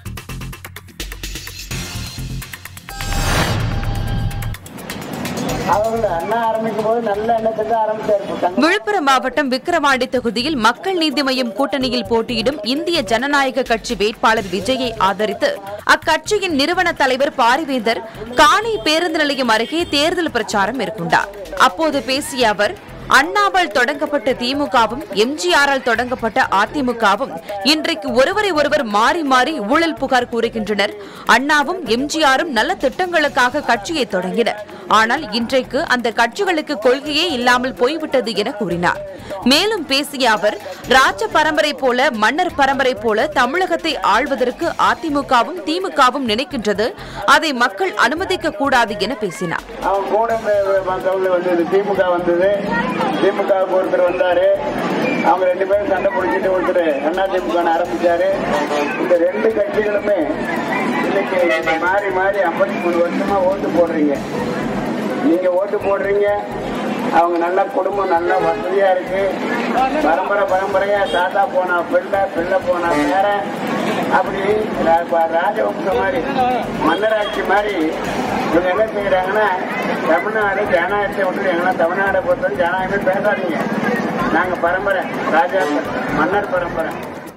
அவங்க அண்ணா ஆரம்பிக்கும் போது நல்ல எண்ணத்துக்கு ஆரம்பிச்சாரு விழுப்புரம் மாவட்டம் விக்கிரவாண்டி தொகுதியில் மக்கள் நீதி மய்யம் கூட்டணியில் போட்டியிடும் இந்திய ஜனநாயக கட்சி வேட்பாளர் விஜயை ஆதரித்து அக்கட்சியின் நிறுவன தலைவர் பாரிவேந்தர் காணி பேருந்து நிலையம் அருகே தேர்தல் பிரச்சாரம் மேற்கொண்டார் அப்போது பேசிய அவர் அண்ணாவால் தொடங்கப்பட்ட திமுகவும் எம்ஜிஆரால் தொடங்கப்பட்ட அதிமுகவும் இன்றைக்கு ஒருவரை ஒருவர் மாறி மாறி ஊழல் புகார் கூறுகின்றனர் அண்ணாவும் எம்ஜிஆரும் நல்ல திட்டங்களுக்காக கட்சியை தொடங்கினர் ஆனால் இன்றைக்கு அந்த கட்சிகளுக்கு கொள்கையே இல்லாமல் போய்விட்டது என கூறினார் மேலும் பேசிய அவர் ராஜ பரம்பரை போல மன்னர் பரம்பரை போல தமிழகத்தை ஆள்வதற்கு அதிமுகவும் திமுகவும் நினைக்கின்றது அதை மக்கள் அனுமதிக்க கூடாது என பேசினார் அவன் கூட வந்தவங்க வந்தது திமுக வந்தது திமுகவுக்கு ஒருத்தர் வந்தாரு அவங்க ரெண்டு பேரும் சண்டை பிடிச்சிட்டு ஒருத்தர் அண்ணா திமுக ஆரம்பிச்சாரு இந்த ரெண்டு கட்சிகளுமே இன்னைக்கு நீங்க மாறி மாறி ஐம்பத்தி மூணு வருஷமா ஓட்டு போடுறீங்க நீங்க ஓட்டு போடுறீங்க அவங்க நல்ல குடும்பம் நல்ல வசதியா இருக்கு பரம்பரை பரம்பரையா தாத்தா போனா பிள்ளை பிள்ளை போனா பேரன் அப்படி ரா- ராஜவம்சம் மாதிரி மன்னராட்சி மாதிரி இவங்க என்ன செய்யறாங்கன்னா தமிழ்நாடு ஜனநாயகத்தை விட்டு எங்கன்னா தமிழ்நாடை பொறுத்தவரை ஜனநாயகமே பேசாதீங்க நாங்க பரம்பரை ராஜா மன்னர் பரம்பரை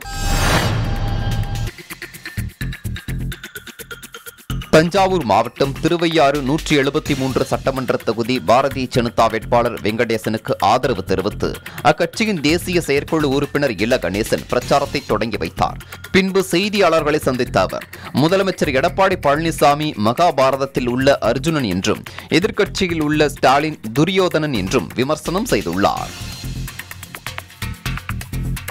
தஞ்சாவூர் மாவட்டம் திருவையாறு நூற்றி எழுபத்தி மூன்று சட்டமன்ற தொகுதி பாரதிய ஜனதா வேட்பாளர் வெங்கடேசனுக்கு ஆதரவு தெரிவித்து அக்கட்சியின் தேசிய செயற்குழு உறுப்பினர் இல கணேசன் பிரச்சாரத்தை தொடங்கி வைத்தார் பின்பு செய்தியாளர்களை சந்தித்த அவர் முதலமைச்சர் எடப்பாடி பழனிசாமி மகாபாரதத்தில் உள்ள அர்ஜுனன் என்றும் எதிர்க்கட்சியில் உள்ள ஸ்டாலின் துரியோதனன் என்றும் விமர்சனம் செய்துள்ளார்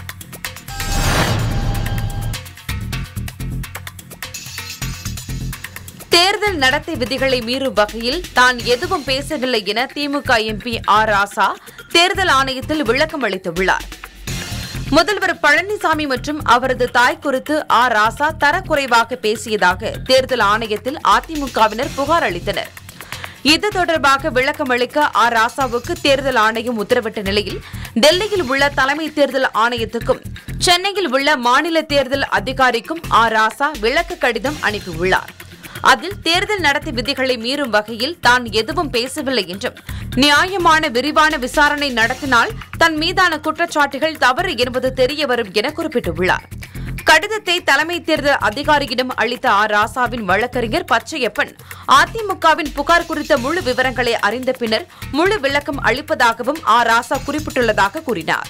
தேர்தல் நடத்தை விதிகளை மீறும் வகையில் தான் எதுவும் பேசவில்லை என திமுக எம்பி ஆர் ராசா தேர்தல் ஆணையத்தில் விளக்கம் அளித்துள்ளார் முதல்வர் பழனிசாமி மற்றும் அவரது தாய் குறித்து ஆர் ராசா தரக்குறைவாக பேசியதாக தேர்தல் ஆணையத்தில் அதிமுகவினர் புகார் அளித்தனர் இது தொடர்பாக விளக்கம் அளிக்க ஆர் ராசாவுக்கு தேர்தல் ஆணையம் உத்தரவிட்ட நிலையில் டெல்லியில் உள்ள தலைமை தேர்தல் ஆணையத்துக்கும் சென்னையில் உள்ள மாநில தேர்தல் அதிகாரிக்கும் ஆர் ராசா விளக்க கடிதம் அனுப்பியுள்ளார் அதில் தேர்தல் நடத்தை விதிகளை மீறும் வகையில் தான் எதுவும் பேசவில்லை என்றும் நியாயமான விரிவான விசாரணை நடத்தினால் தன் மீதான குற்றச்சாட்டுகள் தவறு என்பது தெரியவரும் என குறிப்பிட்டுள்ளார் கடிதத்தை தலைமை தேர்தல் அதிகாரியிடம் அளித்த ஆர் ராசாவின் வழக்கறிஞர் பச்சையப்பன் அதிமுகவின் புகார் குறித்த முழு விவரங்களை அறிந்த பின்னர் முழு விளக்கம் அளிப்பதாகவும் ஆர் ராசா குறிப்பிட்டுள்ளதாக கூறினார்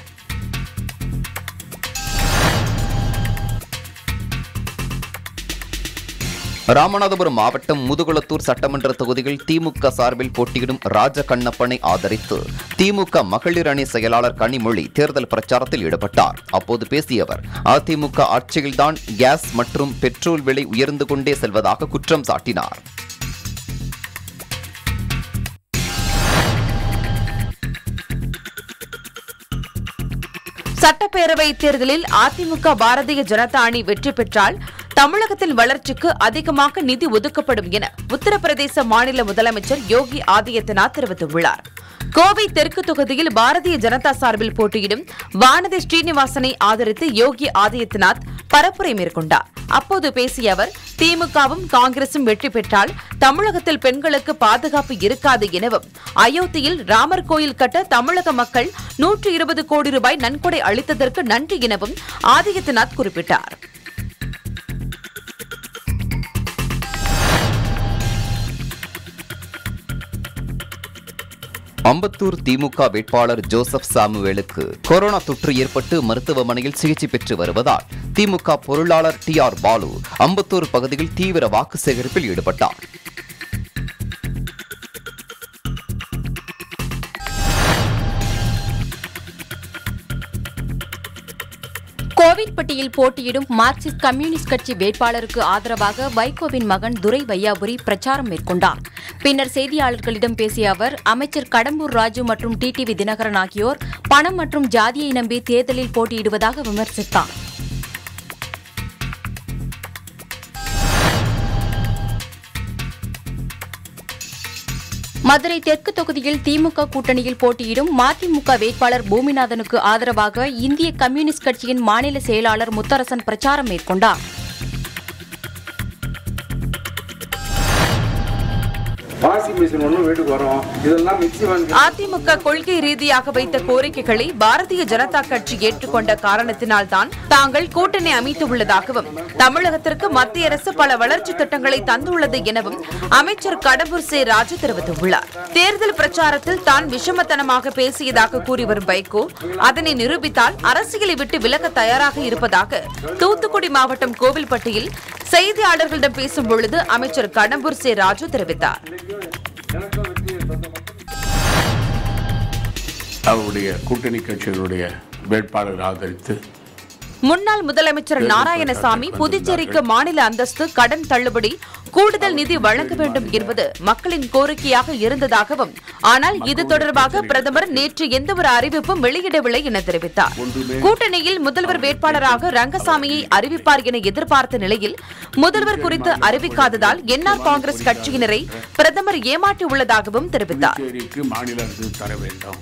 ராமநாதபுரம் மாவட்டம் முதுகுளத்தூர் சட்டமன்ற தொகுதியில் திமுக சார்பில் போட்டியிடும் ராஜ கண்ணப்பனை ஆதரித்து திமுக மகளிர் அணி செயலாளர் கனிமொழி தேர்தல் பிரச்சாரத்தில் ஈடுபட்டார் அப்போது பேசிய அவர் அதிமுக ஆட்சியில்தான் கேஸ் மற்றும் பெட்ரோல் விலை உயர்ந்து கொண்டே செல்வதாக குற்றம் சாட்டினார் சட்டப்பேரவை தேர்தலில் அதிமுக பாரதிய ஜனதா அணி வெற்றி பெற்றால் தமிழகத்தின் வளர்ச்சிக்கு அதிகமாக நிதி ஒதுக்கப்படும் என உத்தரப்பிரதேச மாநில முதலமைச்சர் யோகி ஆதித்யநாத் தெரிவித்துள்ளார் கோவை தெற்கு தொகுதியில் பாரதிய ஜனதா சார்பில் போட்டியிடும் வானதி ஸ்ரீனிவாசனை ஆதரித்து யோகி ஆதித்யநாத் பரப்புரை மேற்கொண்டார் அப்போது பேசிய அவர் திமுகவும் காங்கிரசும் வெற்றி பெற்றால் தமிழகத்தில் பெண்களுக்கு பாதுகாப்பு இருக்காது எனவும் அயோத்தியில் ராமர் கோயில் கட்ட தமிழக மக்கள் நூற்று இருபது கோடி ரூபாய் நன்கொடை அளித்ததற்கு நன்றி எனவும் ஆதித்யநாத் குறிப்பிட்டார் அம்பத்தூர் திமுக வேட்பாளர் ஜோசப் சாமுவேலுக்கு கொரோனா தொற்று ஏற்பட்டு மருத்துவமனையில் சிகிச்சை பெற்று வருவதால் திமுக பொருளாளர் டி ஆர் பாலு அம்பத்தூர் பகுதியில் தீவிர வாக்கு சேகரிப்பில் ஈடுபட்டார் கோவில்பட்டியில் போட்டியிடும் மார்க்சிஸ்ட் கம்யூனிஸ்ட் கட்சி வேட்பாளருக்கு ஆதரவாக வைகோவின் மகன் துரை வையாபுரி பிரச்சாரம் மேற்கொண்டார் பின்னர் செய்தியாளர்களிடம் பேசிய அவர் அமைச்சர் கடம்பூர் ராஜு மற்றும் டிடிவி தினகரன் ஆகியோர் பணம் மற்றும் ஜாதியை நம்பி தேர்தலில் போட்டியிடுவதாக விமர்சித்தார் மதுரை தெற்கு தொகுதியில் திமுக கூட்டணியில் போட்டியிடும் மதிமுக வேட்பாளர் பூமிநாதனுக்கு ஆதரவாக இந்திய கம்யூனிஸ்ட் கட்சியின் மாநில செயலாளர் முத்தரசன் பிரச்சாரம் மேற்கொண்டார் வாஷிங் மிஷின் ஒன்று வீட்டுக்கு வரும் இதெல்லாம் மிக்சி வாங்கி அதிமுக கொள்கை ரீதியாக வைத்த கோரிக்கைகளை பாரதிய ஜனதா கட்சி ஏற்றுக்கொண்ட காரணத்தினால்தான் தாங்கள் கூட்டணி அமைத்துள்ளதாகவும் தமிழகத்திற்கு மத்திய அரசு பல வளர்ச்சி திட்டங்களை தந்துள்ளது எனவும் அமைச்சர் கடம்பூர் சே ராஜு தெரிவித்துள்ளார் தேர்தல் பிரச்சாரத்தில் தான் விஷமத்தனமாக பேசியதாக கூறி வரும் வைகோ அதனை நிரூபித்தால் அரசியலை விட்டு விலக தயாராக இருப்பதாக தூத்துக்குடி மாவட்டம் கோவில்பட்டியில் செய்தியாளர்களிடம் பேசும் பொழுது அமைச்சர் கடம்பூர் சே ராஜு தெரிவித்தார் அவருடைய கூட்டணி கட்சிகளுடைய வேட்பாளர் ஆதரித்து முன்னாள் முதலமைச்சர் நாராயணசாமி புதுச்சேரிக்கு மாநில அந்தஸ்து கடன் தள்ளுபடி கூடுதல் நிதி வழங்க வேண்டும் என்பது மக்களின் கோரிக்கையாக இருந்ததாகவும் ஆனால் இது தொடர்பாக பிரதமர் நேற்று எந்தவொரு அறிவிப்பும் வெளியிடவில்லை என தெரிவித்தார் கூட்டணியில் முதல்வர் வேட்பாளராக ரங்கசாமியை அறிவிப்பார் என எதிர்பார்த்த நிலையில் முதல்வர் குறித்து அறிவிக்காததால் என்ஆர் காங்கிரஸ் கட்சியினரை பிரதமர் ஏமாற்றியுள்ளதாகவும் தெரிவித்தார் புதுச்சேரிக்கு மாநில அரசு தர வேண்டும்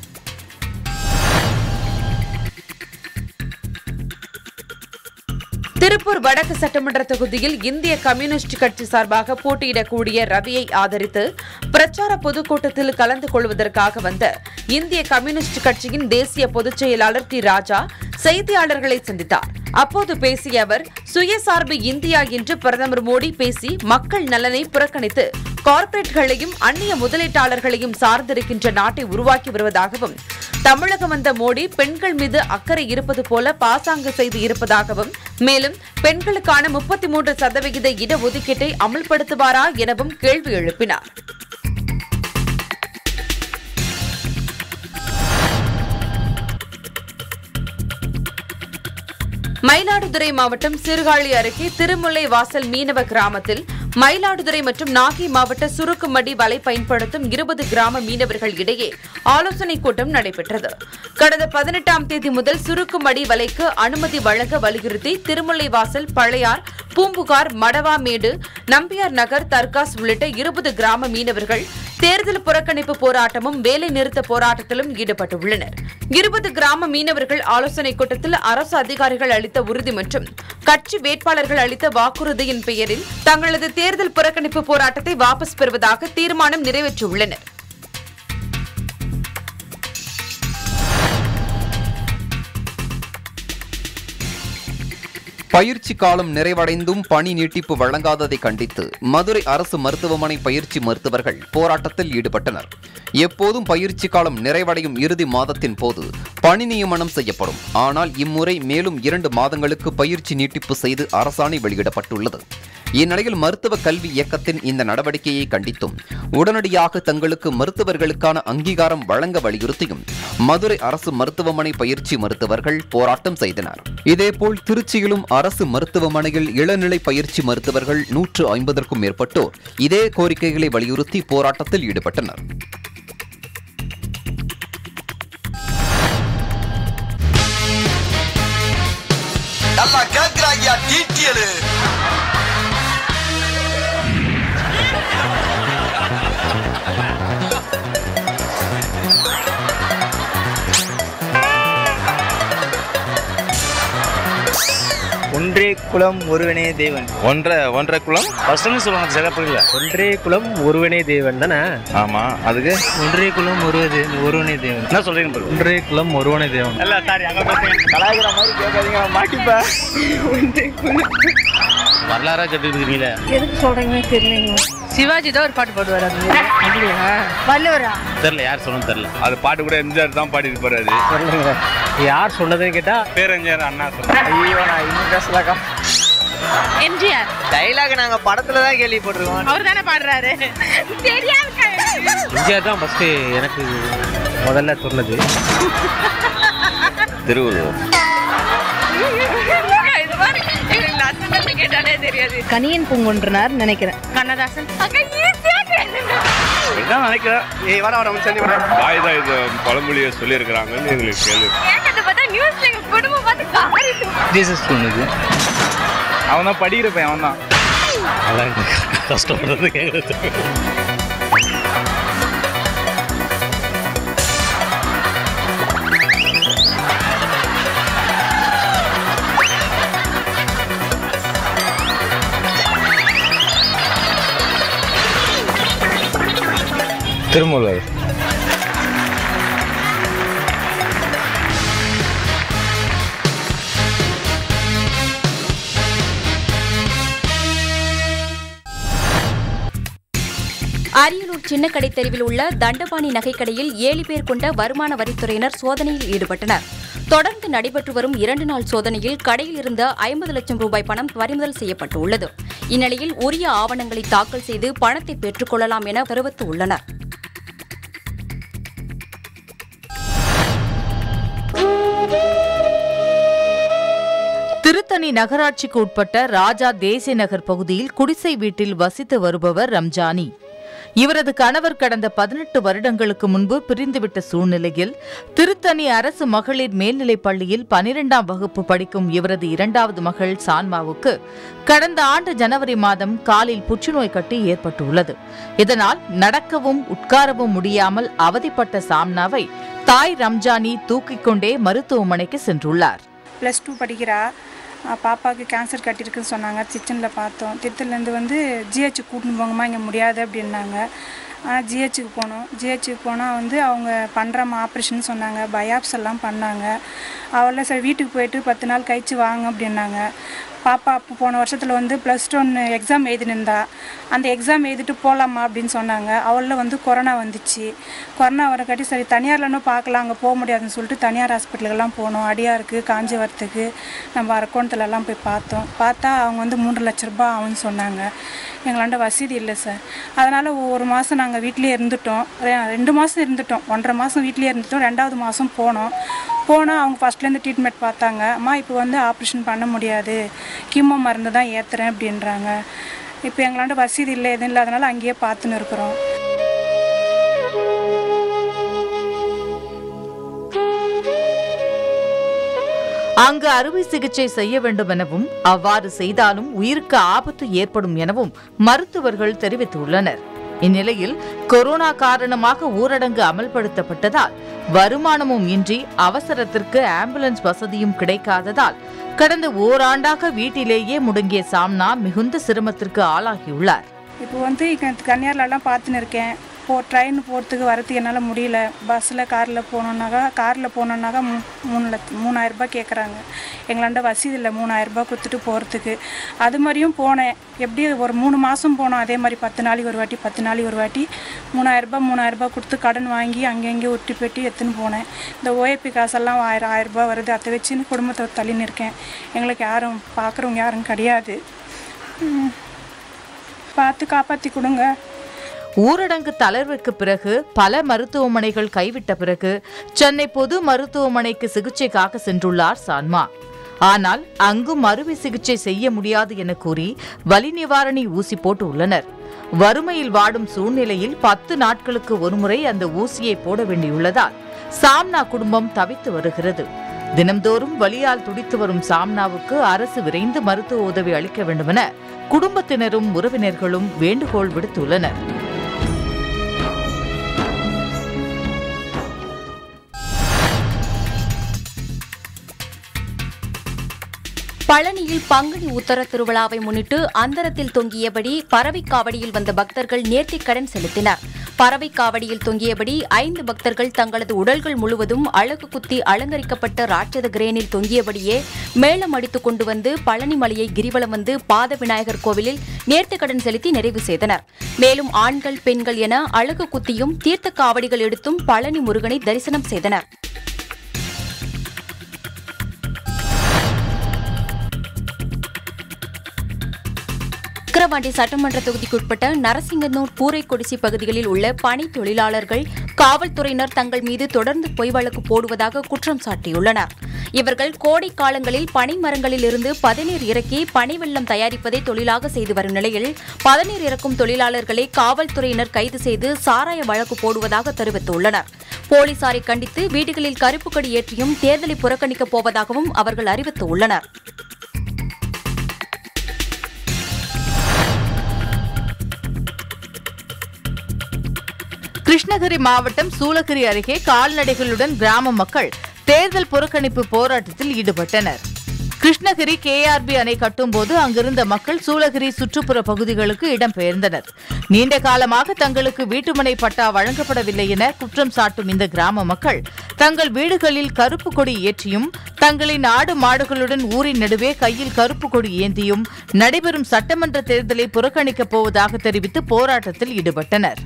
திருப்பூர் வடக்கு சட்டமன்ற தொகுதியில் இந்திய கம்யூனிஸ்ட் கட்சி சார்பாக போட்டியிடக்கூடிய ரவியை ஆதரித்து பிரச்சார பொதுக்கூட்டத்தில் கலந்து கொள்வதற்காக வந்த இந்திய கம்யூனிஸ்ட் கட்சியின் தேசிய பொதுச் செயலாளர் டி ராஜா செய்தியாளர்களை சந்தித்தார் அப்போது பேசிய அவர் சுயசார்பு இந்தியா என்று பிரதமர் மோடி பேசி மக்கள் நலனை புறக்கணித்து கார்ப்பரேட்களையும் அந்நிய முதலீட்டாளர்களையும் சார்ந்திருக்கின்ற நாட்டை உருவாக்கி வருவதாகவும் தமிழகம் வந்த மோடி பெண்கள் மீது அக்கறை இருப்பது போல பாசாங்கு செய்து இருப்பதாகவும் மேலும் பெண்களுக்கான முப்பத்தி மூன்று சதவிகித இடஒதுக்கீட்டை அமல்படுத்துவாரா எனவும் கேள்வி எழுப்பினார் மயிலாடுதுறை மாவட்டம் சீர்காழி அருகே திருமுல்லை வாசல் மீனவ கிராமத்தில் மயிலாடுதுறை மற்றும் நாகை மாவட்ட சுருக்குமடி வலை பயன்படுத்தும் இருபது கிராம மீனவர்கள் இடையே ஆலோசனைக் கூட்டம் நடைபெற்றது கடந்த பதினெட்டாம் தேதி முதல் சுருக்குமடி வலைக்கு அனுமதி வழங்க வலியுறுத்தி திருமுல்லைவாசல் பழையார் பூம்புகார் மடவாமேடு நம்பியார் நகர் தர்காஸ் உள்ளிட்ட இருபது கிராம மீனவர்கள் தேர்தல் புறக்கணிப்பு போராட்டமும் வேலை நிறுத்த போராட்டத்திலும் ஈடுபட்டுள்ளனர் இருபது கிராம மீனவர்கள் ஆலோசனைக் கூட்டத்தில் அரசு அதிகாரிகள் அளித்த உறுதி மற்றும் கட்சி வேட்பாளர்கள் அளித்த வாக்குறுதியின் பெயரில் தங்களது தேர்தல் புறக்கணிப்பு போராட்டத்தை வாபஸ் பெறுவதாக தீர்மானம் நிறைவேற்றியுள்ளனர் பயிற்சி காலம் நிறைவடைந்தும் பணி நீட்டிப்பு வழங்காததை கண்டித்து மதுரை அரசு மருத்துவமனை பயிற்சி மருத்துவர்கள் போராட்டத்தில் ஈடுபட்டனர் எப்போதும் பயிற்சி காலம் நிறைவடையும் இறுதி மாதத்தின் போது பணி நியமனம் செய்யப்படும் ஆனால் இம்முறை மேலும் இரண்டு மாதங்களுக்கு பயிற்சி நீட்டிப்பு செய்து அரசாணை வெளியிடப்பட்டுள்ளது இந்நிலையில் மருத்துவ கல்வி இயக்கத்தின் இந்த நடவடிக்கையை கண்டித்தும் உடனடியாக தங்களுக்கு மருத்துவர்களுக்கான அங்கீகாரம் வழங்க வலியுறுத்தியும் மதுரை அரசு மருத்துவமனை பயிற்சி மருத்துவர்கள் போராட்டம் செய்தனர் இதேபோல் திருச்சியிலும் அரசு மருத்துவமனையில் இளநிலை பயிற்சி மருத்துவர்கள் நூற்று ஐம்பதற்கும் மேற்பட்டோர் இதே கோரிக்கைகளை வலியுறுத்தி போராட்டத்தில் ஈடுபட்டனர் நல்லா கேக்குறாங்க டீட்டியலு ஒன்றே குலம் ஒருவனே தேவன் ஒன்றரை ஒன்றரை குளம் ஃபர்ஸ்ட்னு சொல்லுவாங்க சில புரியல ஒன்றே குலம் ஒருவனே தேவன் தானே ஆமா அதுக்கு ஒன்றே குலம் ஒருவதே ஒருவனே தேவன் என்ன சொல்றீங்க பாரு ஒன்றே குலம் ஒருவனே தேவன் இல்ல சாரி அங்க பார்த்தீங்க கலாய்க்கிற மாதிரி கேட்காதீங்க மாட்டிப்பா ஒன்றே குலம் வரலாறா கேட்டுருக்கீங்களே எதுக்கு சொல்றீங்கன்னு தெரியலைங்க சிவாஜி தான் ஒரு பாட்டு பாடுவார் அது அப்படியா வள்ளுவரா தெரியல யார் சொன்னு தெரியல அது பாட்டு கூட எம்ஜிஆர் தான் பாடிட்டு போறாரு சொல்லுங்க யார் சொன்னதுன்னு கேட்டா பேரஞ்சர் அண்ணா சொன்னார் ஐயோ நான் இன்னும் பேசலாக்கா எம்ஜிஆர் டைலாக் நாங்க படத்துல தான் கேள்விப்பட்டிருக்கோம் அவர் தானே பாடுறாரு தெரியாது எம்ஜிஆர் தான் ஃபர்ஸ்ட் எனக்கு முதல்ல சொன்னது திருவள்ளுவர் கேட்டாலே தெரியாது கனியன் பூங்குன்றனார் நினைக்கிறேன் கண்ணதாசன் இதான் நினைக்கிறேன் ஏய் வர வர சந்தி வர பாய் தான் இது பழமொழியை சொல்லியிருக்கிறாங்கன்னு எங்களுக்கு கேள்வி ஜீசஸ் சொன்னது அவன் தான் படிக்கிற பையன் அவன் தான் அதான் கஷ்டப்படுறது கேட்குறது திருமூலர் அரியலூர் சின்னக்கடை தெருவில் உள்ள தண்டபாணி நகைக்கடையில் ஏழு பேர் கொண்ட வருமான வரித்துறையினர் சோதனையில் ஈடுபட்டனர் தொடர்ந்து நடைபெற்று வரும் இரண்டு நாள் சோதனையில் கடையில் இருந்த ஐம்பது லட்சம் ரூபாய் பணம் பறிமுதல் செய்யப்பட்டுள்ளது இந்நிலையில் உரிய ஆவணங்களை தாக்கல் செய்து பணத்தை பெற்றுக் கொள்ளலாம் என தெரிவித்துள்ளனர் திருத்தணி நகராட்சிக்கு உட்பட்ட ராஜா தேசிய நகர் பகுதியில் குடிசை வீட்டில் வசித்து வருபவர் ரம்ஜானி இவரது கணவர் கடந்த பதினெட்டு வருடங்களுக்கு முன்பு பிரிந்துவிட்ட சூழ்நிலையில் திருத்தணி அரசு மகளிர் மேல்நிலைப் பள்ளியில் பனிரெண்டாம் வகுப்பு படிக்கும் இவரது இரண்டாவது மகள் சான்மாவுக்கு கடந்த ஆண்டு ஜனவரி மாதம் காலில் புற்றுநோய் கட்டி ஏற்பட்டுள்ளது இதனால் நடக்கவும் உட்காரவும் முடியாமல் அவதிப்பட்ட சாம்னாவை தாய் ரம்ஜானி தூக்கிக் கொண்டே மருத்துவமனைக்கு சென்றுள்ளார் ப்ளஸ் டூ படிக்கிறா அஹ் பாப்பாவுக்கு கேன்சர் கட்டியிருக்குன்னு சொன்னாங்க கிச்சனில் பார்த்தோம் திருத்தலேருந்து வந்து ஜிஹெச் கூட்டின்னு போங்கம்மா இங்கே முடியாது அப்படின்னாங்க ஆனால் ஜிஹெச்சுக்கு போனோம் ஜிஹெச்சுக்கு போனால் வந்து அவங்க பண்ணுறம்மா ஆப்ரேஷன் சொன்னாங்க பயாப்ஸ் எல்லாம் பண்ணாங்க அவள சரி வீட்டுக்கு போயிட்டு பத்து நாள் கழிச்சு வாங்க அப்படின்னாங்க பாப்பா அப்போ போன வருஷத்தில் வந்து ப்ளஸ் ஒன் எக்ஸாம் எழுதினிருந்தா அந்த எக்ஸாம் எழுதிட்டு போகலாமா அப்படின்னு சொன்னாங்க அவளில் வந்து கொரோனா வந்துச்சு கொரோனா வரக்காட்டி சரி தனியார்லன்னு பார்க்கலாம் அங்கே போக முடியாதுன்னு சொல்லிட்டு தனியார் ஹாஸ்பிட்டலுக்கெல்லாம் போனோம் அடியாருக்கு காஞ்சிபுரத்துக்கு நம்ம அரக்கோணத்துலலாம் போய் பார்த்தோம் பார்த்தா அவங்க வந்து மூன்று லட்ச ரூபாய் ஆகும்னு சொன்னாங்க எங்களாண்ட வசதி இல்லை சார் அதனால் ஒரு மாதம் நாங்கள் வீட்லேயே இருந்துட்டோம் ரெ- ரெண்டு மாதம் இருந்துட்டோம் ஒன்றரை மாதம் வீட்லேயே இருந்துட்டோம் ரெண்டாவது மாதம் போனோம் போனால் அவங்க ஃபஸ்ட்லேருந்து ட்ரீட்மெண்ட் பார்த்தாங்க அம்மா இப்போ வந்து ஆப்ரேஷன் பண்ண முடியாது கீமோ மருந்து தான் ஏற்றுறேன் அப்படின்றாங்க இப்போ எங்களாண்ட வசதி இல்லை எதுவும் இல்லாதனால அங்கேயே பார்த்துன்னு இருக்கிறோம் அங்கு அறுவை சிகிச்சை செய்ய வேண்டும் எனவும் அவ்வாறு செய்தாலும் உயிருக்கு ஆபத்து ஏற்படும் எனவும் மருத்துவர்கள் தெரிவித்துள்ளனர் இந்நிலையில் கொரோனா காரணமாக ஊரடங்கு அமல்படுத்தப்பட்டதால் வருமானமும் இன்றி அவசரத்திற்கு ஆம்புலன்ஸ் வசதியும் கிடைக்காததால் கடந்த ஓராண்டாக வீட்டிலேயே முடங்கிய சாம்னா மிகுந்த சிரமத்திற்கு ஆளாகியுள்ளார் இப்போ வந்து இங்க கன்னியார்லலாம் பார்த்துன்னு இருக்கேன் போ ட்ரெயின் போகிறதுக்கு வரதுக்கு என்னால் முடியல பஸ்ஸில் காரில் போனோன்னாக்கா காரில் போனோன்னாக்கா மூ மூணு லட்ச மூணாயிரம் ரூபாய் கேட்குறாங்க எங்களாண்ட வசதி இல்லை மூணாயிரம் ரூபாய் கொடுத்துட்டு போகிறதுக்கு அது மாதிரியும் போனேன் எப்படி ஒரு மூணு மாதம் போனோம் அதே மாதிரி பத்து நாளைக்கு ஒரு வாட்டி பத்து நாளைக்கு ஒரு வாட்டி மூணாயிரம் ரூபாய் மூணாயிரம் ரூபாய் கொடுத்து கடன் வாங்கி அங்கங்கே ஒட்டி பெட்டி எடுத்துன்னு போனேன் இந்த ஓஏபி காசெல்லாம் ஆயிரம் ஆயிரம் ரூபாய் வருது அதை வச்சுன்னு குடும்பத்தை தள்ளின்னு இருக்கேன் எங்களுக்கு யாரும் பார்க்குறவங்க யாரும் கிடையாது ம். பார்த்து காப்பாற்றி கொடுங்க ஊரடங்கு தளர்வுக்கு பிறகு பல மருத்துவமனைகள் கைவிட்ட பிறகு சென்னை பொது மருத்துவமனைக்கு சிகிச்சைக்காக சென்றுள்ளார் சான்மா ஆனால் அங்கும் அறுவை சிகிச்சை செய்ய முடியாது என கூறி வலி நிவாரணி ஊசி போட்டு உள்ளனர் வறுமையில் வாடும் சூழ்நிலையில் பத்து நாட்களுக்கு ஒருமுறை அந்த ஊசியை போட வேண்டியுள்ளதால் சாம்னா குடும்பம் தவித்து வருகிறது தினம்தோறும் வலியால் துடித்து வரும் சாம்னாவுக்கு அரசு விரைந்து மருத்துவ உதவி அளிக்க வேண்டுமென குடும்பத்தினரும் உறவினர்களும் வேண்டுகோள் விடுத்துள்ளனர் பழனியில் பங்குனி உத்தர திருவிழாவை முன்னிட்டு அந்தரத்தில் தொங்கியபடி பறவை காவடியில் வந்த பக்தர்கள் நேர்த்திக்கடன் செலுத்தினர் பறவை காவடியில் தொங்கியபடி ஐந்து பக்தர்கள் தங்களது உடல்கள் முழுவதும் அழகு குத்தி அலங்கரிக்கப்பட்ட ராட்சத கிரேனில் தொங்கியபடியே மேளம் அடித்துக் கொண்டு வந்து பழனி மலையை கிரிவலம் வந்து பாத விநாயகர் கோவிலில் நேர்த்திக்கடன் செலுத்தி நிறைவு செய்தனர் மேலும் ஆண்கள் பெண்கள் என அழகு குத்தியும் தீர்த்த காவடிகள் எடுத்தும் பழனி முருகனை தரிசனம் செய்தனர் விக்கிரவாண்டி சட்டமன்ற தொகுதிக்குட்பட்ட நரசிங்கனூர் பூரைக்கொடிசி பகுதிகளில் உள்ள பணி தொழிலாளர்கள் காவல்துறையினர் தங்கள் மீது தொடர்ந்து பொய் வழக்கு போடுவதாக குற்றம் சாட்டியுள்ளனர் இவர்கள் கோடை காலங்களில் பனை மரங்களில் இருந்து பதநீர் இறக்கி பனை வெள்ளம் தயாரிப்பதை தொழிலாக செய்து வரும் நிலையில் பதநீர் இறக்கும் தொழிலாளர்களை காவல்துறையினர் கைது செய்து சாராய வழக்கு போடுவதாக தெரிவித்துள்ளனர் போலீசாரை கண்டித்து வீடுகளில் கருப்பு கொடி ஏற்றியும் தேர்தலை புறக்கணிக்கப் போவதாகவும் அவர்கள் அறிவித்துள்ளனர் கிருஷ்ணகிரி மாவட்டம் சூளகிரி அருகே கால்நடைகளுடன் கிராம மக்கள் தேர்தல் புறக்கணிப்பு போராட்டத்தில் ஈடுபட்டனர் கிருஷ்ணகிரி கேஆர்பி அணை கட்டும்போது அங்கிருந்த மக்கள் சூளகிரி சுற்றுப்புற பகுதிகளுக்கு இடம்பெயர்ந்தனர் நீண்ட காலமாக தங்களுக்கு வீட்டுமனை பட்டா வழங்கப்படவில்லை என குற்றம் சாட்டும் இந்த கிராம மக்கள் தங்கள் வீடுகளில் கருப்பு கொடி ஏற்றியும் தங்களின் ஆடு மாடுகளுடன் ஊரின் நடுவே கையில் கருப்பு கொடி ஏந்தியும் நடைபெறும் சட்டமன்ற தேர்தலை புறக்கணிக்கப் போவதாக தெரிவித்து போராட்டத்தில் ஈடுபட்டனர்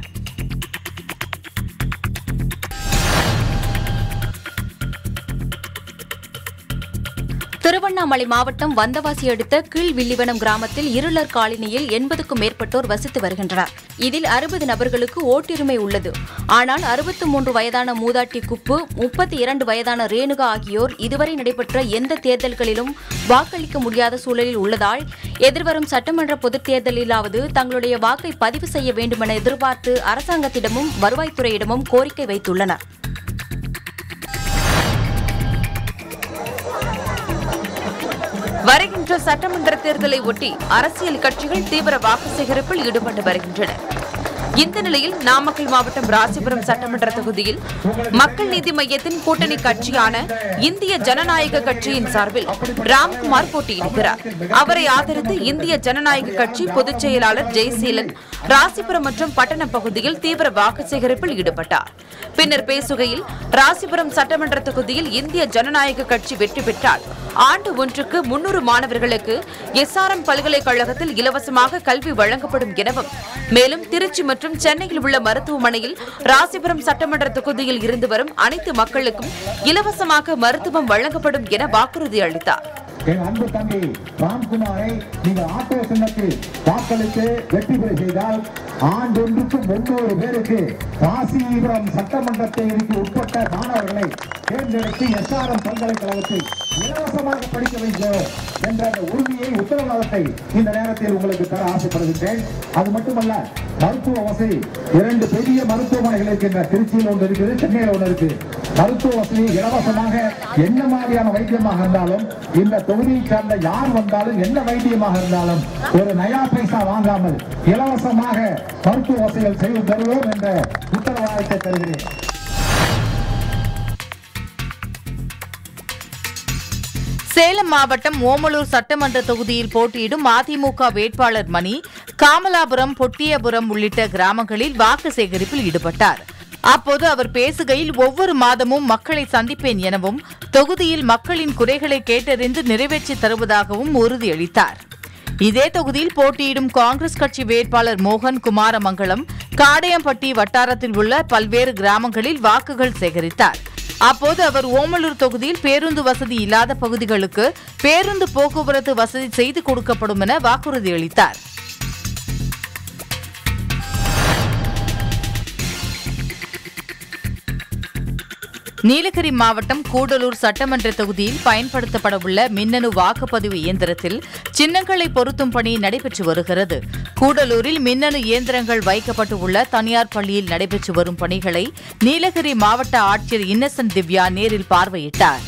திருவண்ணாமலை மாவட்டம் வந்தவாசி அடுத்த கீழ்வில்லிவனம் கிராமத்தில் இருளர் காலனியில் எண்பதுக்கும் மேற்பட்டோர் வசித்து வருகின்றனர் இதில் அறுபது நபர்களுக்கு ஓட்டுரிமை உள்ளது ஆனால் அறுபத்து மூன்று வயதான மூதாட்டி குப்பு முப்பத்தி இரண்டு வயதான ரேணுகா ஆகியோர் இதுவரை நடைபெற்ற எந்த தேர்தல்களிலும் வாக்களிக்க முடியாத சூழலில் உள்ளதால் எதிர்வரும் சட்டமன்ற பொதுத் தேர்தலிலாவது தங்களுடைய வாக்கை பதிவு செய்ய வேண்டுமென எதிர்பார்த்து அரசாங்கத்திடமும் வருவாய்த்துறையிடமும் கோரிக்கை வைத்துள்ளனர் வருகின்ற சட்டமன்ற தேர்தலை ஒட்டி அரசியல் கட்சிகள் தீவிர வாக்கு சேகரிப்பில் ஈடுபட்டு வருகின்றன இந்த நிலையில் நாமக்கல் மாவட்டம் ராசிபுரம் சட்டமன்ற தொகுதியில் மக்கள் நீதி மையத்தின் கூட்டணி கட்சியான இந்திய ஜனநாயக கட்சியின் சார்பில் ராம்குமார் போட்டியிடுகிறார் அவரை ஆதரித்து இந்திய ஜனநாயக கட்சி பொதுச் செயலாளர் ஜெயசீலன் ராசிபுரம் மற்றும் பட்டண பகுதியில் தீவிர வாக்கு சேகரிப்பில் ஈடுபட்டார் பின்னர் பேசுகையில் ராசிபுரம் சட்டமன்ற தொகுதியில் இந்திய ஜனநாயக கட்சி வெற்றி பெற்றால் ஆண்டு ஒன்றுக்கு முன்னூறு மாணவர்களுக்கு எஸ்ஆர்எம் பல்கலைக்கழகத்தில் இலவசமாக கல்வி வழங்கப்படும் எனவும் மேலும் திருச்சி மற்றும் சென்னையில் உள்ள மருத்துவமனையில் ராசிபுரம் சட்டமன்ற தொகுதியில் இருந்து வரும் அனைத்து மக்களுக்கும் இலவசமாக மருத்துவம் வழங்கப்படும் என வாக்குறுதி அளித்தார் என் அன்பு தம்பி ராம்குமாரை நீங்கள் ஆட்டோ சின்னத்தில் வாக்களித்து வெற்றி பெற செய்தால் ஆண்டொன்றுக்கு முன்னூறு பேருக்கு ராசிபுரம் சட்டமன்ற தேதிக்கு உட்பட்ட மாணவர்களை தேர்ந்தெடுத்து எஸ்ஆர்எம் பல்கலைக்கழகத்தில் இலவசமாக படிக்க வைக்கிறோம் என்ற அந்த உறுதியை உத்தரவாதத்தை இந்த நேரத்தில் உங்களுக்கு தர ஆசைப்படுகின்றேன் அது மட்டுமல்ல மருத்துவ வசதி இரண்டு பெரிய மருத்துவமனைகள் இருக்கின்ற திருச்சியில் ஒன்று இருக்குது சென்னையில் ஒன்று இருக்கு மருத்துவ வசதி இலவசமாக என்ன மாதிரியான வைத்தியமாக இருந்தாலும் இந்த தொகுதியை சார்ந்த யார் வந்தாலும் என்ன வைத்தியமாக இருந்தாலும் ஒரு நயா பைசா வாங்காமல் இலவசமாக மருத்துவ வசதிகள் செய்து தருவோம் என்ற உத்தரவாதத்தை தருகிறேன் சேலம் மாவட்டம் ஓமலூர் சட்டமன்ற தொகுதியில் போட்டியிடும் அதிமுக வேட்பாளர் மணி காமலாபுரம் பொட்டியபுரம் உள்ளிட்ட கிராமங்களில் வாக்கு சேகரிப்பில் ஈடுபட்டார் அப்போது அவர் பேசுகையில் ஒவ்வொரு மாதமும் மக்களை சந்திப்பேன் எனவும் தொகுதியில் மக்களின் குறைகளை கேட்டறிந்து நிறைவேற்றி தருவதாகவும் உறுதியளித்தார் இதே தொகுதியில் போட்டியிடும் காங்கிரஸ் கட்சி வேட்பாளர் மோகன் குமாரமங்கலம் காடையம்பட்டி வட்டாரத்தில் உள்ள பல்வேறு கிராமங்களில் வாக்குகள் சேகரித்தார் அப்போது அவர் ஓமலூர் தொகுதியில் பேருந்து வசதி இல்லாத பகுதிகளுக்கு பேருந்து போக்குவரத்து வசதி செய்து கொடுக்கப்படும் என வாக்குறுதி அளித்தார் நீலகிரி மாவட்டம் கூடலூர் சட்டமன்ற தொகுதியில் பயன்படுத்தப்பட உள்ள மின்னணு வாக்குப்பதிவு இயந்திரத்தில் சின்னங்களை பொருத்தும் பணி நடைபெற்று வருகிறது கூடலூரில் மின்னணு இயந்திரங்கள் வைக்கப்பட்டு உள்ள தனியார் பள்ளியில் நடைபெற்று வரும் பணிகளை நீலகிரி மாவட்ட ஆட்சியர் இன்னசென்ட் திவ்யா நேரில் பார்வையிட்டார்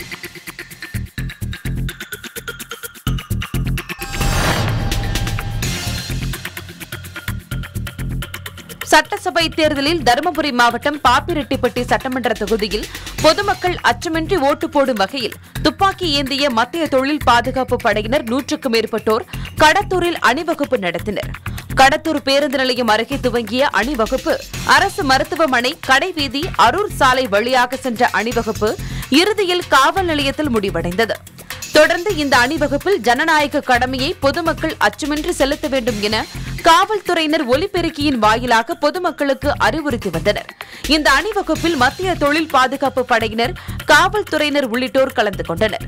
சட்டசபை தேர்தலில் தருமபுரி மாவட்டம் பாப்பிரெட்டிப்பட்டி சட்டமன்ற தொகுதியில் பொதுமக்கள் அச்சமின்றி ஓட்டு போடும் வகையில் துப்பாக்கி ஏந்திய மத்திய தொழில் பாதுகாப்பு படையினர் நூற்றுக்கும் மேற்பட்டோர் கடத்தூரில் அணிவகுப்பு நடத்தினர் கடத்தூர் பேருந்து நிலையம் அருகே துவங்கிய அணிவகுப்பு அரசு மருத்துவமனை கடைவீதி அரூர் சாலை வழியாக சென்ற அணிவகுப்பு இறுதியில் காவல் நிலையத்தில் முடிவடைந்தது தொடர்ந்து இந்த அணிவகுப்பில் ஜனநாயக கடமையை பொதுமக்கள் அச்சமின்றி செலுத்த வேண்டும் என காவல்துறையினர் ஒலிபெருக்கியின் வாயிலாக பொதுமக்களுக்கு அறிவுறுத்தி வந்தனர் இந்த அணிவகுப்பில் மத்திய தொழில் பாதுகாப்பு படையினர் காவல்துறையினர் உள்ளிட்டோர் கலந்து கொண்டனர்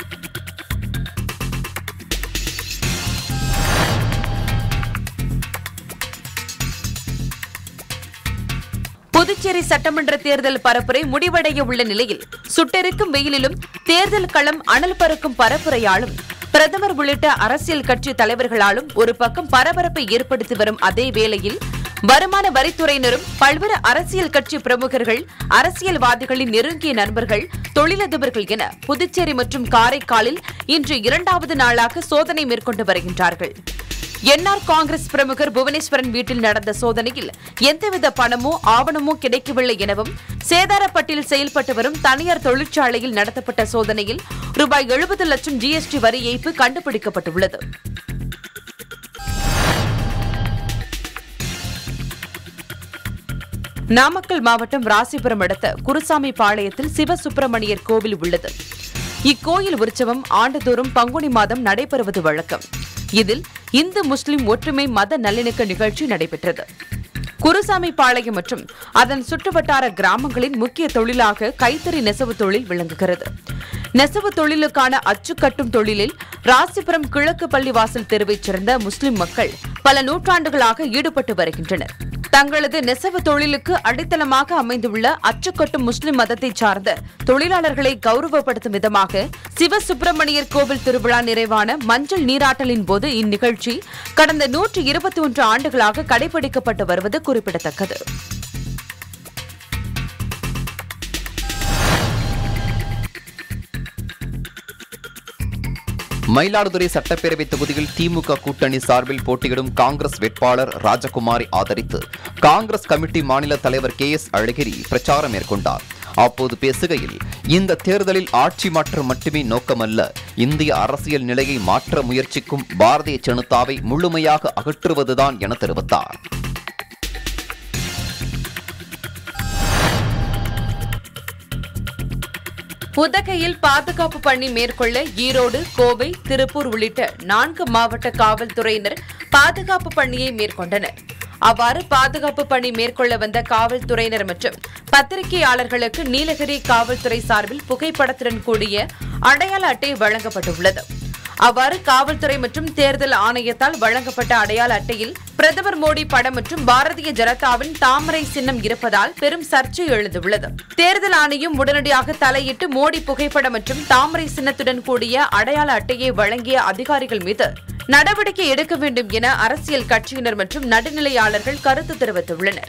புதுச்சேரி சட்டமன்ற தேர்தல் பரப்புரை முடிவடைய உள்ள நிலையில் சுட்டெரிக்கும் வெயிலிலும் தேர்தல் களம் அனல் பறக்கும் பரப்புரையாலும் பிரதமர் உள்ளிட்ட அரசியல் கட்சி தலைவர்களாலும் ஒரு பக்கம் பரபரப்பை ஏற்படுத்தி வரும் அதே வேளையில் வருமான வரித்துறையினரும் பல்வேறு அரசியல் கட்சி பிரமுகர்கள் அரசியல்வாதிகளின் நெருங்கிய நண்பர்கள் தொழிலதிபர்கள் என புதுச்சேரி மற்றும் காரைக்காலில் இன்று இரண்டாவது நாளாக சோதனை மேற்கொண்டு வருகின்றார்கள் என்ஆர் காங்கிரஸ் பிரமுகர் புவனேஸ்வரன் வீட்டில் நடந்த சோதனையில் எந்தவித பணமோ ஆவணமோ கிடைக்கவில்லை எனவும் சேதாரப்பட்டில் செயல்பட்டு வரும் தனியார் தொழிற்சாலையில் நடத்தப்பட்ட சோதனையில் ரூபாய் எழுபது லட்சம் ஜிஎஸ்டி வரி ஏய்ப்பு கண்டுபிடிக்கப்பட்டுள்ளது நாமக்கல் மாவட்டம் ராசிபுரம் அடுத்த குருசாமி பாளையத்தில் சிவசுப்பிரமணியர் கோவில் உள்ளது இக்கோயில் உற்சவம் ஆண்டுதோறும் பங்குனி மாதம் நடைபெறுவது வழக்கம் இதில் இந்து முஸ்லிம் ஒற்றுமை மத நல்லிணக்க நிகழ்ச்சி நடைபெற்றது குருசாமி பாளையம் மற்றும் அதன் சுற்றுவட்டார கிராமங்களின் முக்கிய தொழிலாக கைத்தறி நெசவு தொழில் விளங்குகிறது நெசவு தொழிலுக்கான அச்சு கட்டும் தொழிலில் ராசிபுரம் கிழக்கு பள்ளிவாசல் தெருவைச் சேர்ந்த முஸ்லிம் மக்கள் பல நூற்றாண்டுகளாக ஈடுபட்டு வருகின்றனர் தங்களது நெசவு தொழிலுக்கு அடித்தளமாக அமைந்துள்ள அச்சுக்கட்டும் முஸ்லிம் மதத்தை சார்ந்த தொழிலாளர்களை கௌரவப்படுத்தும் விதமாக சிவசுப்பிரமணியர் கோவில் திருவிழா நிறைவான மஞ்சள் நீராட்டலின் போது இந்நிகழ்ச்சி கடந்த நூற்றி இருபத்தி ஒன்று ஆண்டுகளாக கடைபிடிக்கப்பட்டு வருவது குறிப்பிடத்தக்கது மயிலாடுதுறை சட்டப்பேரவை தொகுதியில் திமுக கூட்டணி சார்பில் போட்டியிடும் காங்கிரஸ் வேட்பாளர் ராஜகுமாரி ஆதரித்து காங்கிரஸ் கமிட்டி மாநில தலைவர் கே எஸ் அழகிரி பிரச்சாரம் மேற்கொண்டார் அப்போது பேசுகையில் இந்த தேர்தலில் ஆட்சி மாற்றம் மட்டுமே நோக்கமல்ல இந்திய அரசியல் நிலையை மாற்ற முயற்சிக்கும் பாரதிய ஜனதாவை முழுமையாக அகற்றுவதுதான் என தெரிவித்தார் உதகையில் பாதுகாப்பு பணி மேற்கொள்ள ஈரோடு கோவை திருப்பூர் உள்ளிட்ட நான்கு மாவட்ட காவல்துறையினர் பாதுகாப்பு பணியை மேற்கொண்டனர் அவ்வாறு பாதுகாப்பு பணி மேற்கொள்ள வந்த காவல்துறையினர் மற்றும் பத்திரிகையாளர்களுக்கு நீலகிரி காவல்துறை சார்பில் புகைப்படத்துடன் கூடிய அடையாள அட்டை வழங்கப்பட்டுள்ளது அவ்வாறு காவல்துறை மற்றும் தேர்தல் ஆணையத்தால் வழங்கப்பட்ட அடையாள அட்டையில் பிரதமர் மோடி படம் மற்றும் பாரதிய ஜனதாவின் தாமரை சின்னம் இருப்பதால் பெரும் சர்ச்சை எழுந்துள்ளது தேர்தல் ஆணையம் உடனடியாக தலையிட்டு மோடி புகைப்படம் மற்றும் தாமரை சின்னத்துடன் கூடிய அடையாள அட்டையை வழங்கிய அதிகாரிகள் மீது நடவடிக்கை எடுக்க வேண்டும் என அரசியல் கட்சியினர் மற்றும் நடுநிலையாளர்கள் கருத்து தெரிவித்துள்ளனர்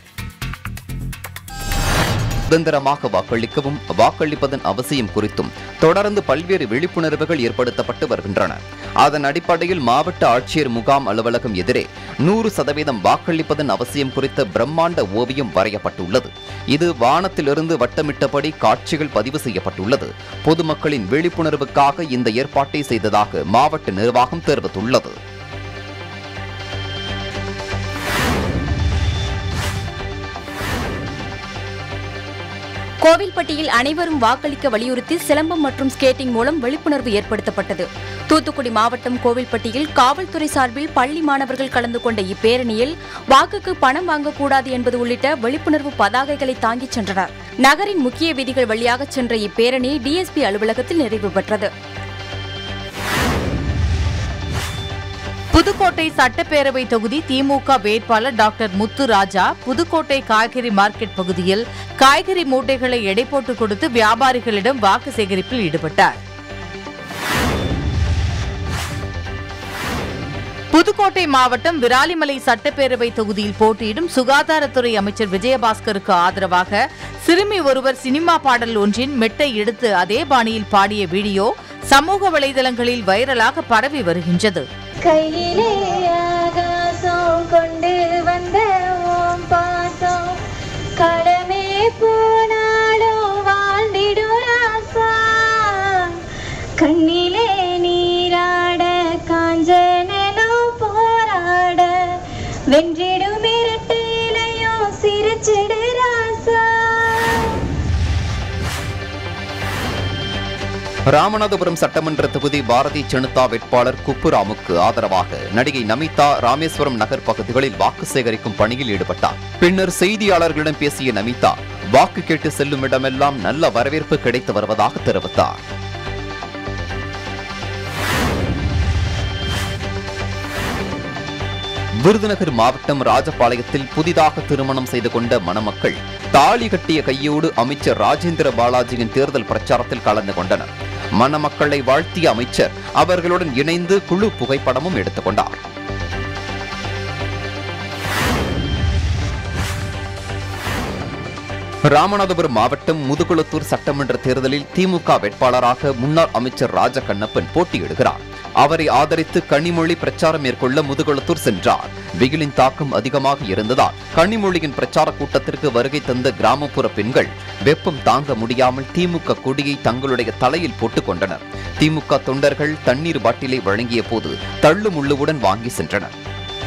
சுதந்திரமாக வாக்களிக்கவும் வாக்களிப்பதன் அவசியம் குறித்தும் தொடர்ந்து பல்வேறு விழிப்புணர்வுகள் ஏற்படுத்தப்பட்டு வருகின்றன அதன் அடிப்படையில் மாவட்ட ஆட்சியர் முகாம் அலுவலகம் எதிரே நூறு சதவீதம் வாக்களிப்பதன் அவசியம் குறித்த பிரம்மாண்ட ஓவியம் வரையப்பட்டுள்ளது இது வானத்திலிருந்து வட்டமிட்டபடி காட்சிகள் பதிவு செய்யப்பட்டுள்ளது பொதுமக்களின் விழிப்புணர்வுக்காக இந்த ஏற்பாட்டை செய்ததாக மாவட்ட நிர்வாகம் தெரிவித்துள்ளது கோவில்பட்டியில் அனைவரும் வாக்களிக்க வலியுறுத்தி சிலம்பம் மற்றும் ஸ்கேட்டிங் மூலம் விழிப்புணர்வு ஏற்படுத்தப்பட்டது தூத்துக்குடி மாவட்டம் கோவில்பட்டியில் காவல்துறை சார்பில் பள்ளி மாணவர்கள் கலந்து கொண்ட இப்பேரணியில் வாக்குக்கு பணம் வாங்கக்கூடாது என்பது உள்ளிட்ட விழிப்புணர்வு பதாகைகளை தாங்கிச் சென்றனர் நகரின் முக்கிய வீதிகள் வழியாக சென்ற இப்பேரணி டிஎஸ்பி அலுவலகத்தில் நிறைவு பெற்றது புதுக்கோட்டை சட்டப்பேரவை தொகுதி திமுக வேட்பாளர் டாக்டர் முத்து ராஜா புதுக்கோட்டை காய்கறி மார்க்கெட் பகுதியில் காய்கறி மூட்டைகளை எடை போட்டு கொடுத்து வியாபாரிகளிடம் வாக்கு சேகரிப்பில் ஈடுபட்டார் புதுக்கோட்டை மாவட்டம் விராலிமலை சட்டப்பேரவை தொகுதியில் போட்டியிடும் சுகாதாரத்துறை அமைச்சர் விஜயபாஸ்கருக்கு ஆதரவாக சிறுமி ஒருவர் சினிமா பாடல் ஒன்றின் மெட்டை எடுத்து அதே பாணியில் பாடிய வீடியோ சமூக வலைதளங்களில் வைரலாக பரவி வருகின்றது கையிலே ஆகாசம் கொண்டு வந்த ஓம் பாசம் கடமே போனாலும் வாழ்ந்திடும் ராசா கண்ணிலே நீராட காஞ்சனலோ போராட வென்றிடும் இரட்டையிலையும் சிரிச்சிடு ராசா ராமநாதபுரம் சட்டமன்ற தொகுதி பாரதிய ஜனதா வேட்பாளர் குப்புராமுக்கு ஆதரவாக நடிகை நமிதா ராமேஸ்வரம் நகர் பகுதிகளில் வாக்கு சேகரிக்கும் பணியில் ஈடுபட்டார் பின்னர் செய்தியாளர்களிடம் பேசிய நமிதா வாக்கு கேட்டு செல்லும் இடமெல்லாம் நல்ல வரவேற்பு கிடைத்து வருவதாக தெரிவித்தார் விருதுநகர் மாவட்டம் ராஜபாளையத்தில் புதிதாக திருமணம் செய்து கொண்ட மணமக்கள் தாலி கட்டிய கையோடு அமைச்சர் ராஜேந்திர பாலாஜியின் தேர்தல் பிரச்சாரத்தில் கலந்து கொண்டனர் மணமக்களை வாழ்த்திய அமைச்சர் அவர்களுடன் இணைந்து குழு புகைப்படமும் எடுத்துக்கொண்டார் ராமநாதபுரம் மாவட்டம் முதுகுளத்தூர் சட்டமன்ற தேர்தலில் திமுக வேட்பாளராக முன்னாள் அமைச்சர் ராஜ கண்ணப்பன் போட்டியிடுகிறார் அவரை ஆதரித்து கனிமொழி பிரச்சாரம் மேற்கொள்ள முதுகுளத்தூர் சென்றார் வெயிலின் தாக்கம் அதிகமாக இருந்ததால் கனிமொழியின் பிரச்சார கூட்டத்திற்கு வருகை தந்த கிராமப்புற பெண்கள் வெப்பம் தாங்க முடியாமல் திமுக கொடியை தங்களுடைய தலையில் போட்டுக் கொண்டனர் திமுக தொண்டர்கள் தண்ணீர் பாட்டிலை வழங்கிய போது தள்ளு முள்ளுவுடன் வாங்கி சென்றனர்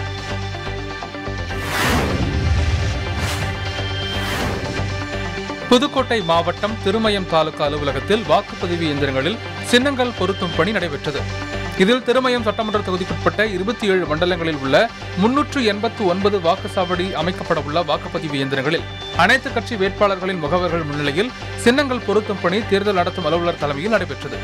புதுக்கோட்டை மாவட்டம் திருமயம் தாலுகா அலுவலகத்தில் வாக்குப்பதிவு இயந்திரங்களில் சின்னங்கள் பொருத்தும் பணி நடைபெற்றது இதில் திருமயம் சட்டமன்ற தொகுதிக்குட்பட்ட இருபத்தி ஏழு மண்டலங்களில் உள்ள முன்னூற்று எண்பத்து ஒன்பது வாக்குச்சாவடி அமைக்கப்பட உள்ள வாக்குப்பதிவு இயந்திரங்களில் அனைத்து கட்சி வேட்பாளர்களின் முகவர்கள் முன்னிலையில் சின்னங்கள் பொருத்தும் பணி தேர்தல் நடத்தும் அலுவலர் தலைமையில் நடைபெற்றது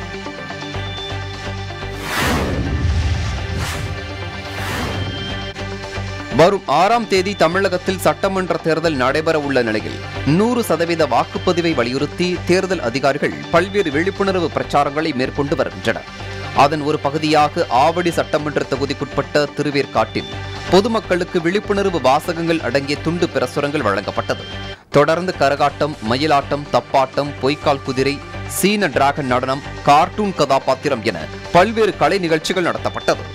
வரும் ஆறாம் தேதி தமிழகத்தில் சட்டமன்ற தேர்தல் நடைபெற உள்ள நிலையில் நூறு சதவீத வாக்குப்பதிவை வலியுறுத்தி தேர்தல் அதிகாரிகள் பல்வேறு விழிப்புணர்வு பிரச்சாரங்களை மேற்கொண்டு வருகின்றனர் அதன் ஒரு பகுதியாக ஆவடி சட்டமன்ற தொகுதிக்குட்பட்ட திருவேற்காட்டில் பொதுமக்களுக்கு விழிப்புணர்வு வாசகங்கள் அடங்கிய துண்டு பிரசுரங்கள் வழங்கப்பட்டது தொடர்ந்து கரகாட்டம் மயிலாட்டம் தப்பாட்டம் பொய்க்கால் குதிரை சீன டிராகன் நடனம் கார்ட்டூன் கதாபாத்திரம் என பல்வேறு கலை நிகழ்ச்சிகள் நடத்தப்பட்டது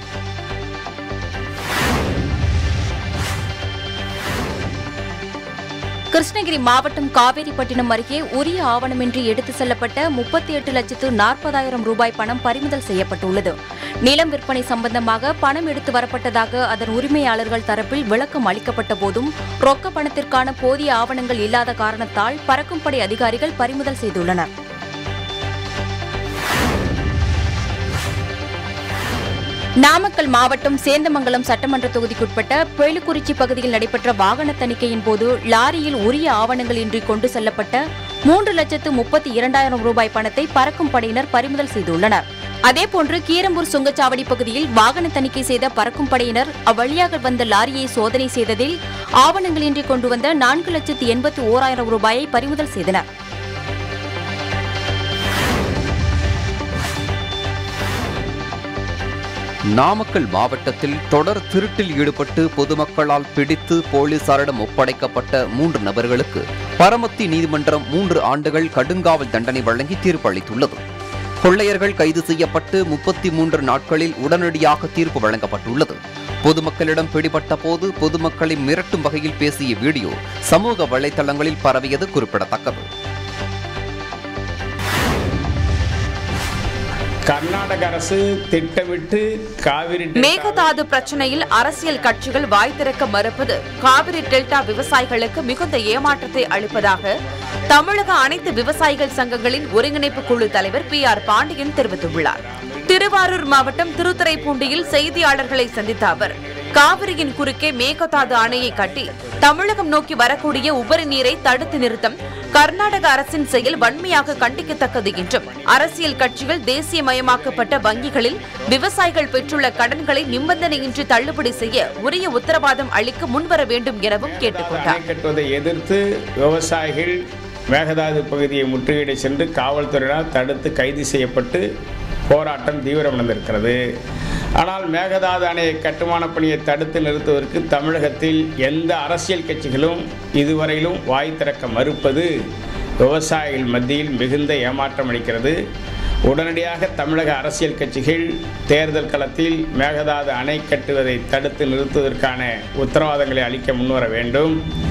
கிருஷ்ணகிரி மாவட்டம் காவேரிப்பட்டினம் அருகே உரிய ஆவணமின்றி எடுத்து செல்லப்பட்ட முப்பத்தி எட்டு லட்சத்து நாற்பதாயிரம் ரூபாய் பணம் பறிமுதல் செய்யப்பட்டுள்ளது நிலம் விற்பனை சம்பந்தமாக பணம் எடுத்து வரப்பட்டதாக அதன் உரிமையாளர்கள் தரப்பில் விளக்கம் அளிக்கப்பட்ட போதும் ரொக்க பணத்திற்கான போதிய ஆவணங்கள் இல்லாத காரணத்தால் பறக்கும் படை அதிகாரிகள் பறிமுதல் செய்துள்ளனர் நாமக்கல் மாவட்டம் சேந்தமங்கலம் சட்டமன்ற தொகுதிக்குட்பட்ட பேலுக்குறிச்சி பகுதியில் நடைபெற்ற வாகன தணிக்கையின் போது லாரியில் உரிய ஆவணங்கள் இன்றி கொண்டு செல்லப்பட்ட மூன்று லட்சத்து முப்பத்தி இரண்டாயிரம் ரூபாய் பணத்தை பறக்கும் படையினர் பறிமுதல் செய்துள்ளனர் அதேபோன்று கீரம்பூர் சுங்கச்சாவடி பகுதியில் வாகன தணிக்கை செய்த பறக்கும் படையினர் அவ்வழியாக வந்த லாரியை சோதனை செய்ததில் ஆவணங்களின்றி கொண்டு வந்த நான்கு லட்சத்து எண்பத்தி ஓராயிரம் ரூபாயை பறிமுதல் செய்தனர் நாமக்கல் மாவட்டத்தில் தொடர் திருட்டில் ஈடுபட்டு பொதுமக்களால் பிடித்து போலீசாரிடம் ஒப்படைக்கப்பட்ட மூன்று நபர்களுக்கு பரமத்தி நீதிமன்றம் மூன்று ஆண்டுகள் கடுங்காவல் தண்டனை வழங்கி தீர்ப்பு அளித்துள்ளது கொள்ளையர்கள் கைது செய்யப்பட்டு முப்பத்தி மூன்று நாட்களில் உடனடியாக தீர்ப்பு வழங்கப்பட்டுள்ளது பொதுமக்களிடம் பிடிபட்ட போது பொதுமக்களை மிரட்டும் வகையில் பேசிய வீடியோ சமூக வலைதளங்களில் பரவியது குறிப்பிடத்தக்கது கர்நாடக அரசு திட்டமிட்டு காவிரி டெல்டா- மேகதாது பிரச்சனையில் அரசியல் கட்சிகள் வாய் திறக்க மறுப்பது காவிரி டெல்டா விவசாயிகளுக்கு மிகுந்த ஏமாற்றத்தை அளிப்பதாக தமிழக அனைத்து விவசாயிகள் சங்கங்களின் ஒருங்கிணைப்பு குழு தலைவர் பி ஆர் பாண்டியன் தெரிவித்துள்ளார் திருவாரூர் மாவட்டம் திருத்துறைப்பூண்டியில் செய்தியாளர்களை சந்தித்த அவர் காவிரியின் குறுக்கே மேகதாது அணையை கட்டி தமிழகம் நோக்கி வரக்கூடிய உபரி நீரை தடுத்து நிறுத்தம் கர்நாடக அரசின் செயல் வன்மையாக கண்டிக்கத்தக்கது என்றும் அரசியல் கட்சிகள் தேசியமயமாக்கப்பட்ட வங்கிகளில் விவசாயிகள் பெற்றுள்ள கடன்களை நிபந்தனையின்றி தள்ளுபடி செய்ய உரிய உத்தரவாதம் அளிக்க முன்வர வேண்டும் எனவும் கேட்டுக் கொண்டார் அணை கட்டுவதை எதிர்த்து விவசாயிகள் மேகதாது பகுதியை முற்றுகையிட சென்று காவல்துறையினர் தடுத்து கைது செய்யப்பட்டு போராட்டம் தீவிரமடைந்திருக்கிறது ஆனால் மேகதாது அணையை கட்டுமான பணியை தடுத்து நிறுத்துவதற்கு தமிழகத்தில் எந்த அரசியல் கட்சிகளும் இதுவரையிலும் வாய் திறக்க மறுப்பது விவசாயிகள் மத்தியில் மிகுந்த ஏமாற்றம் அளிக்கிறது உடனடியாக தமிழக அரசியல் கட்சிகள் தேர்தல் களத்தில் மேகதாது அணை கட்டுவதை தடுத்து நிறுத்துவதற்கான உத்தரவாதங்களை அளிக்க முன்வர வேண்டும்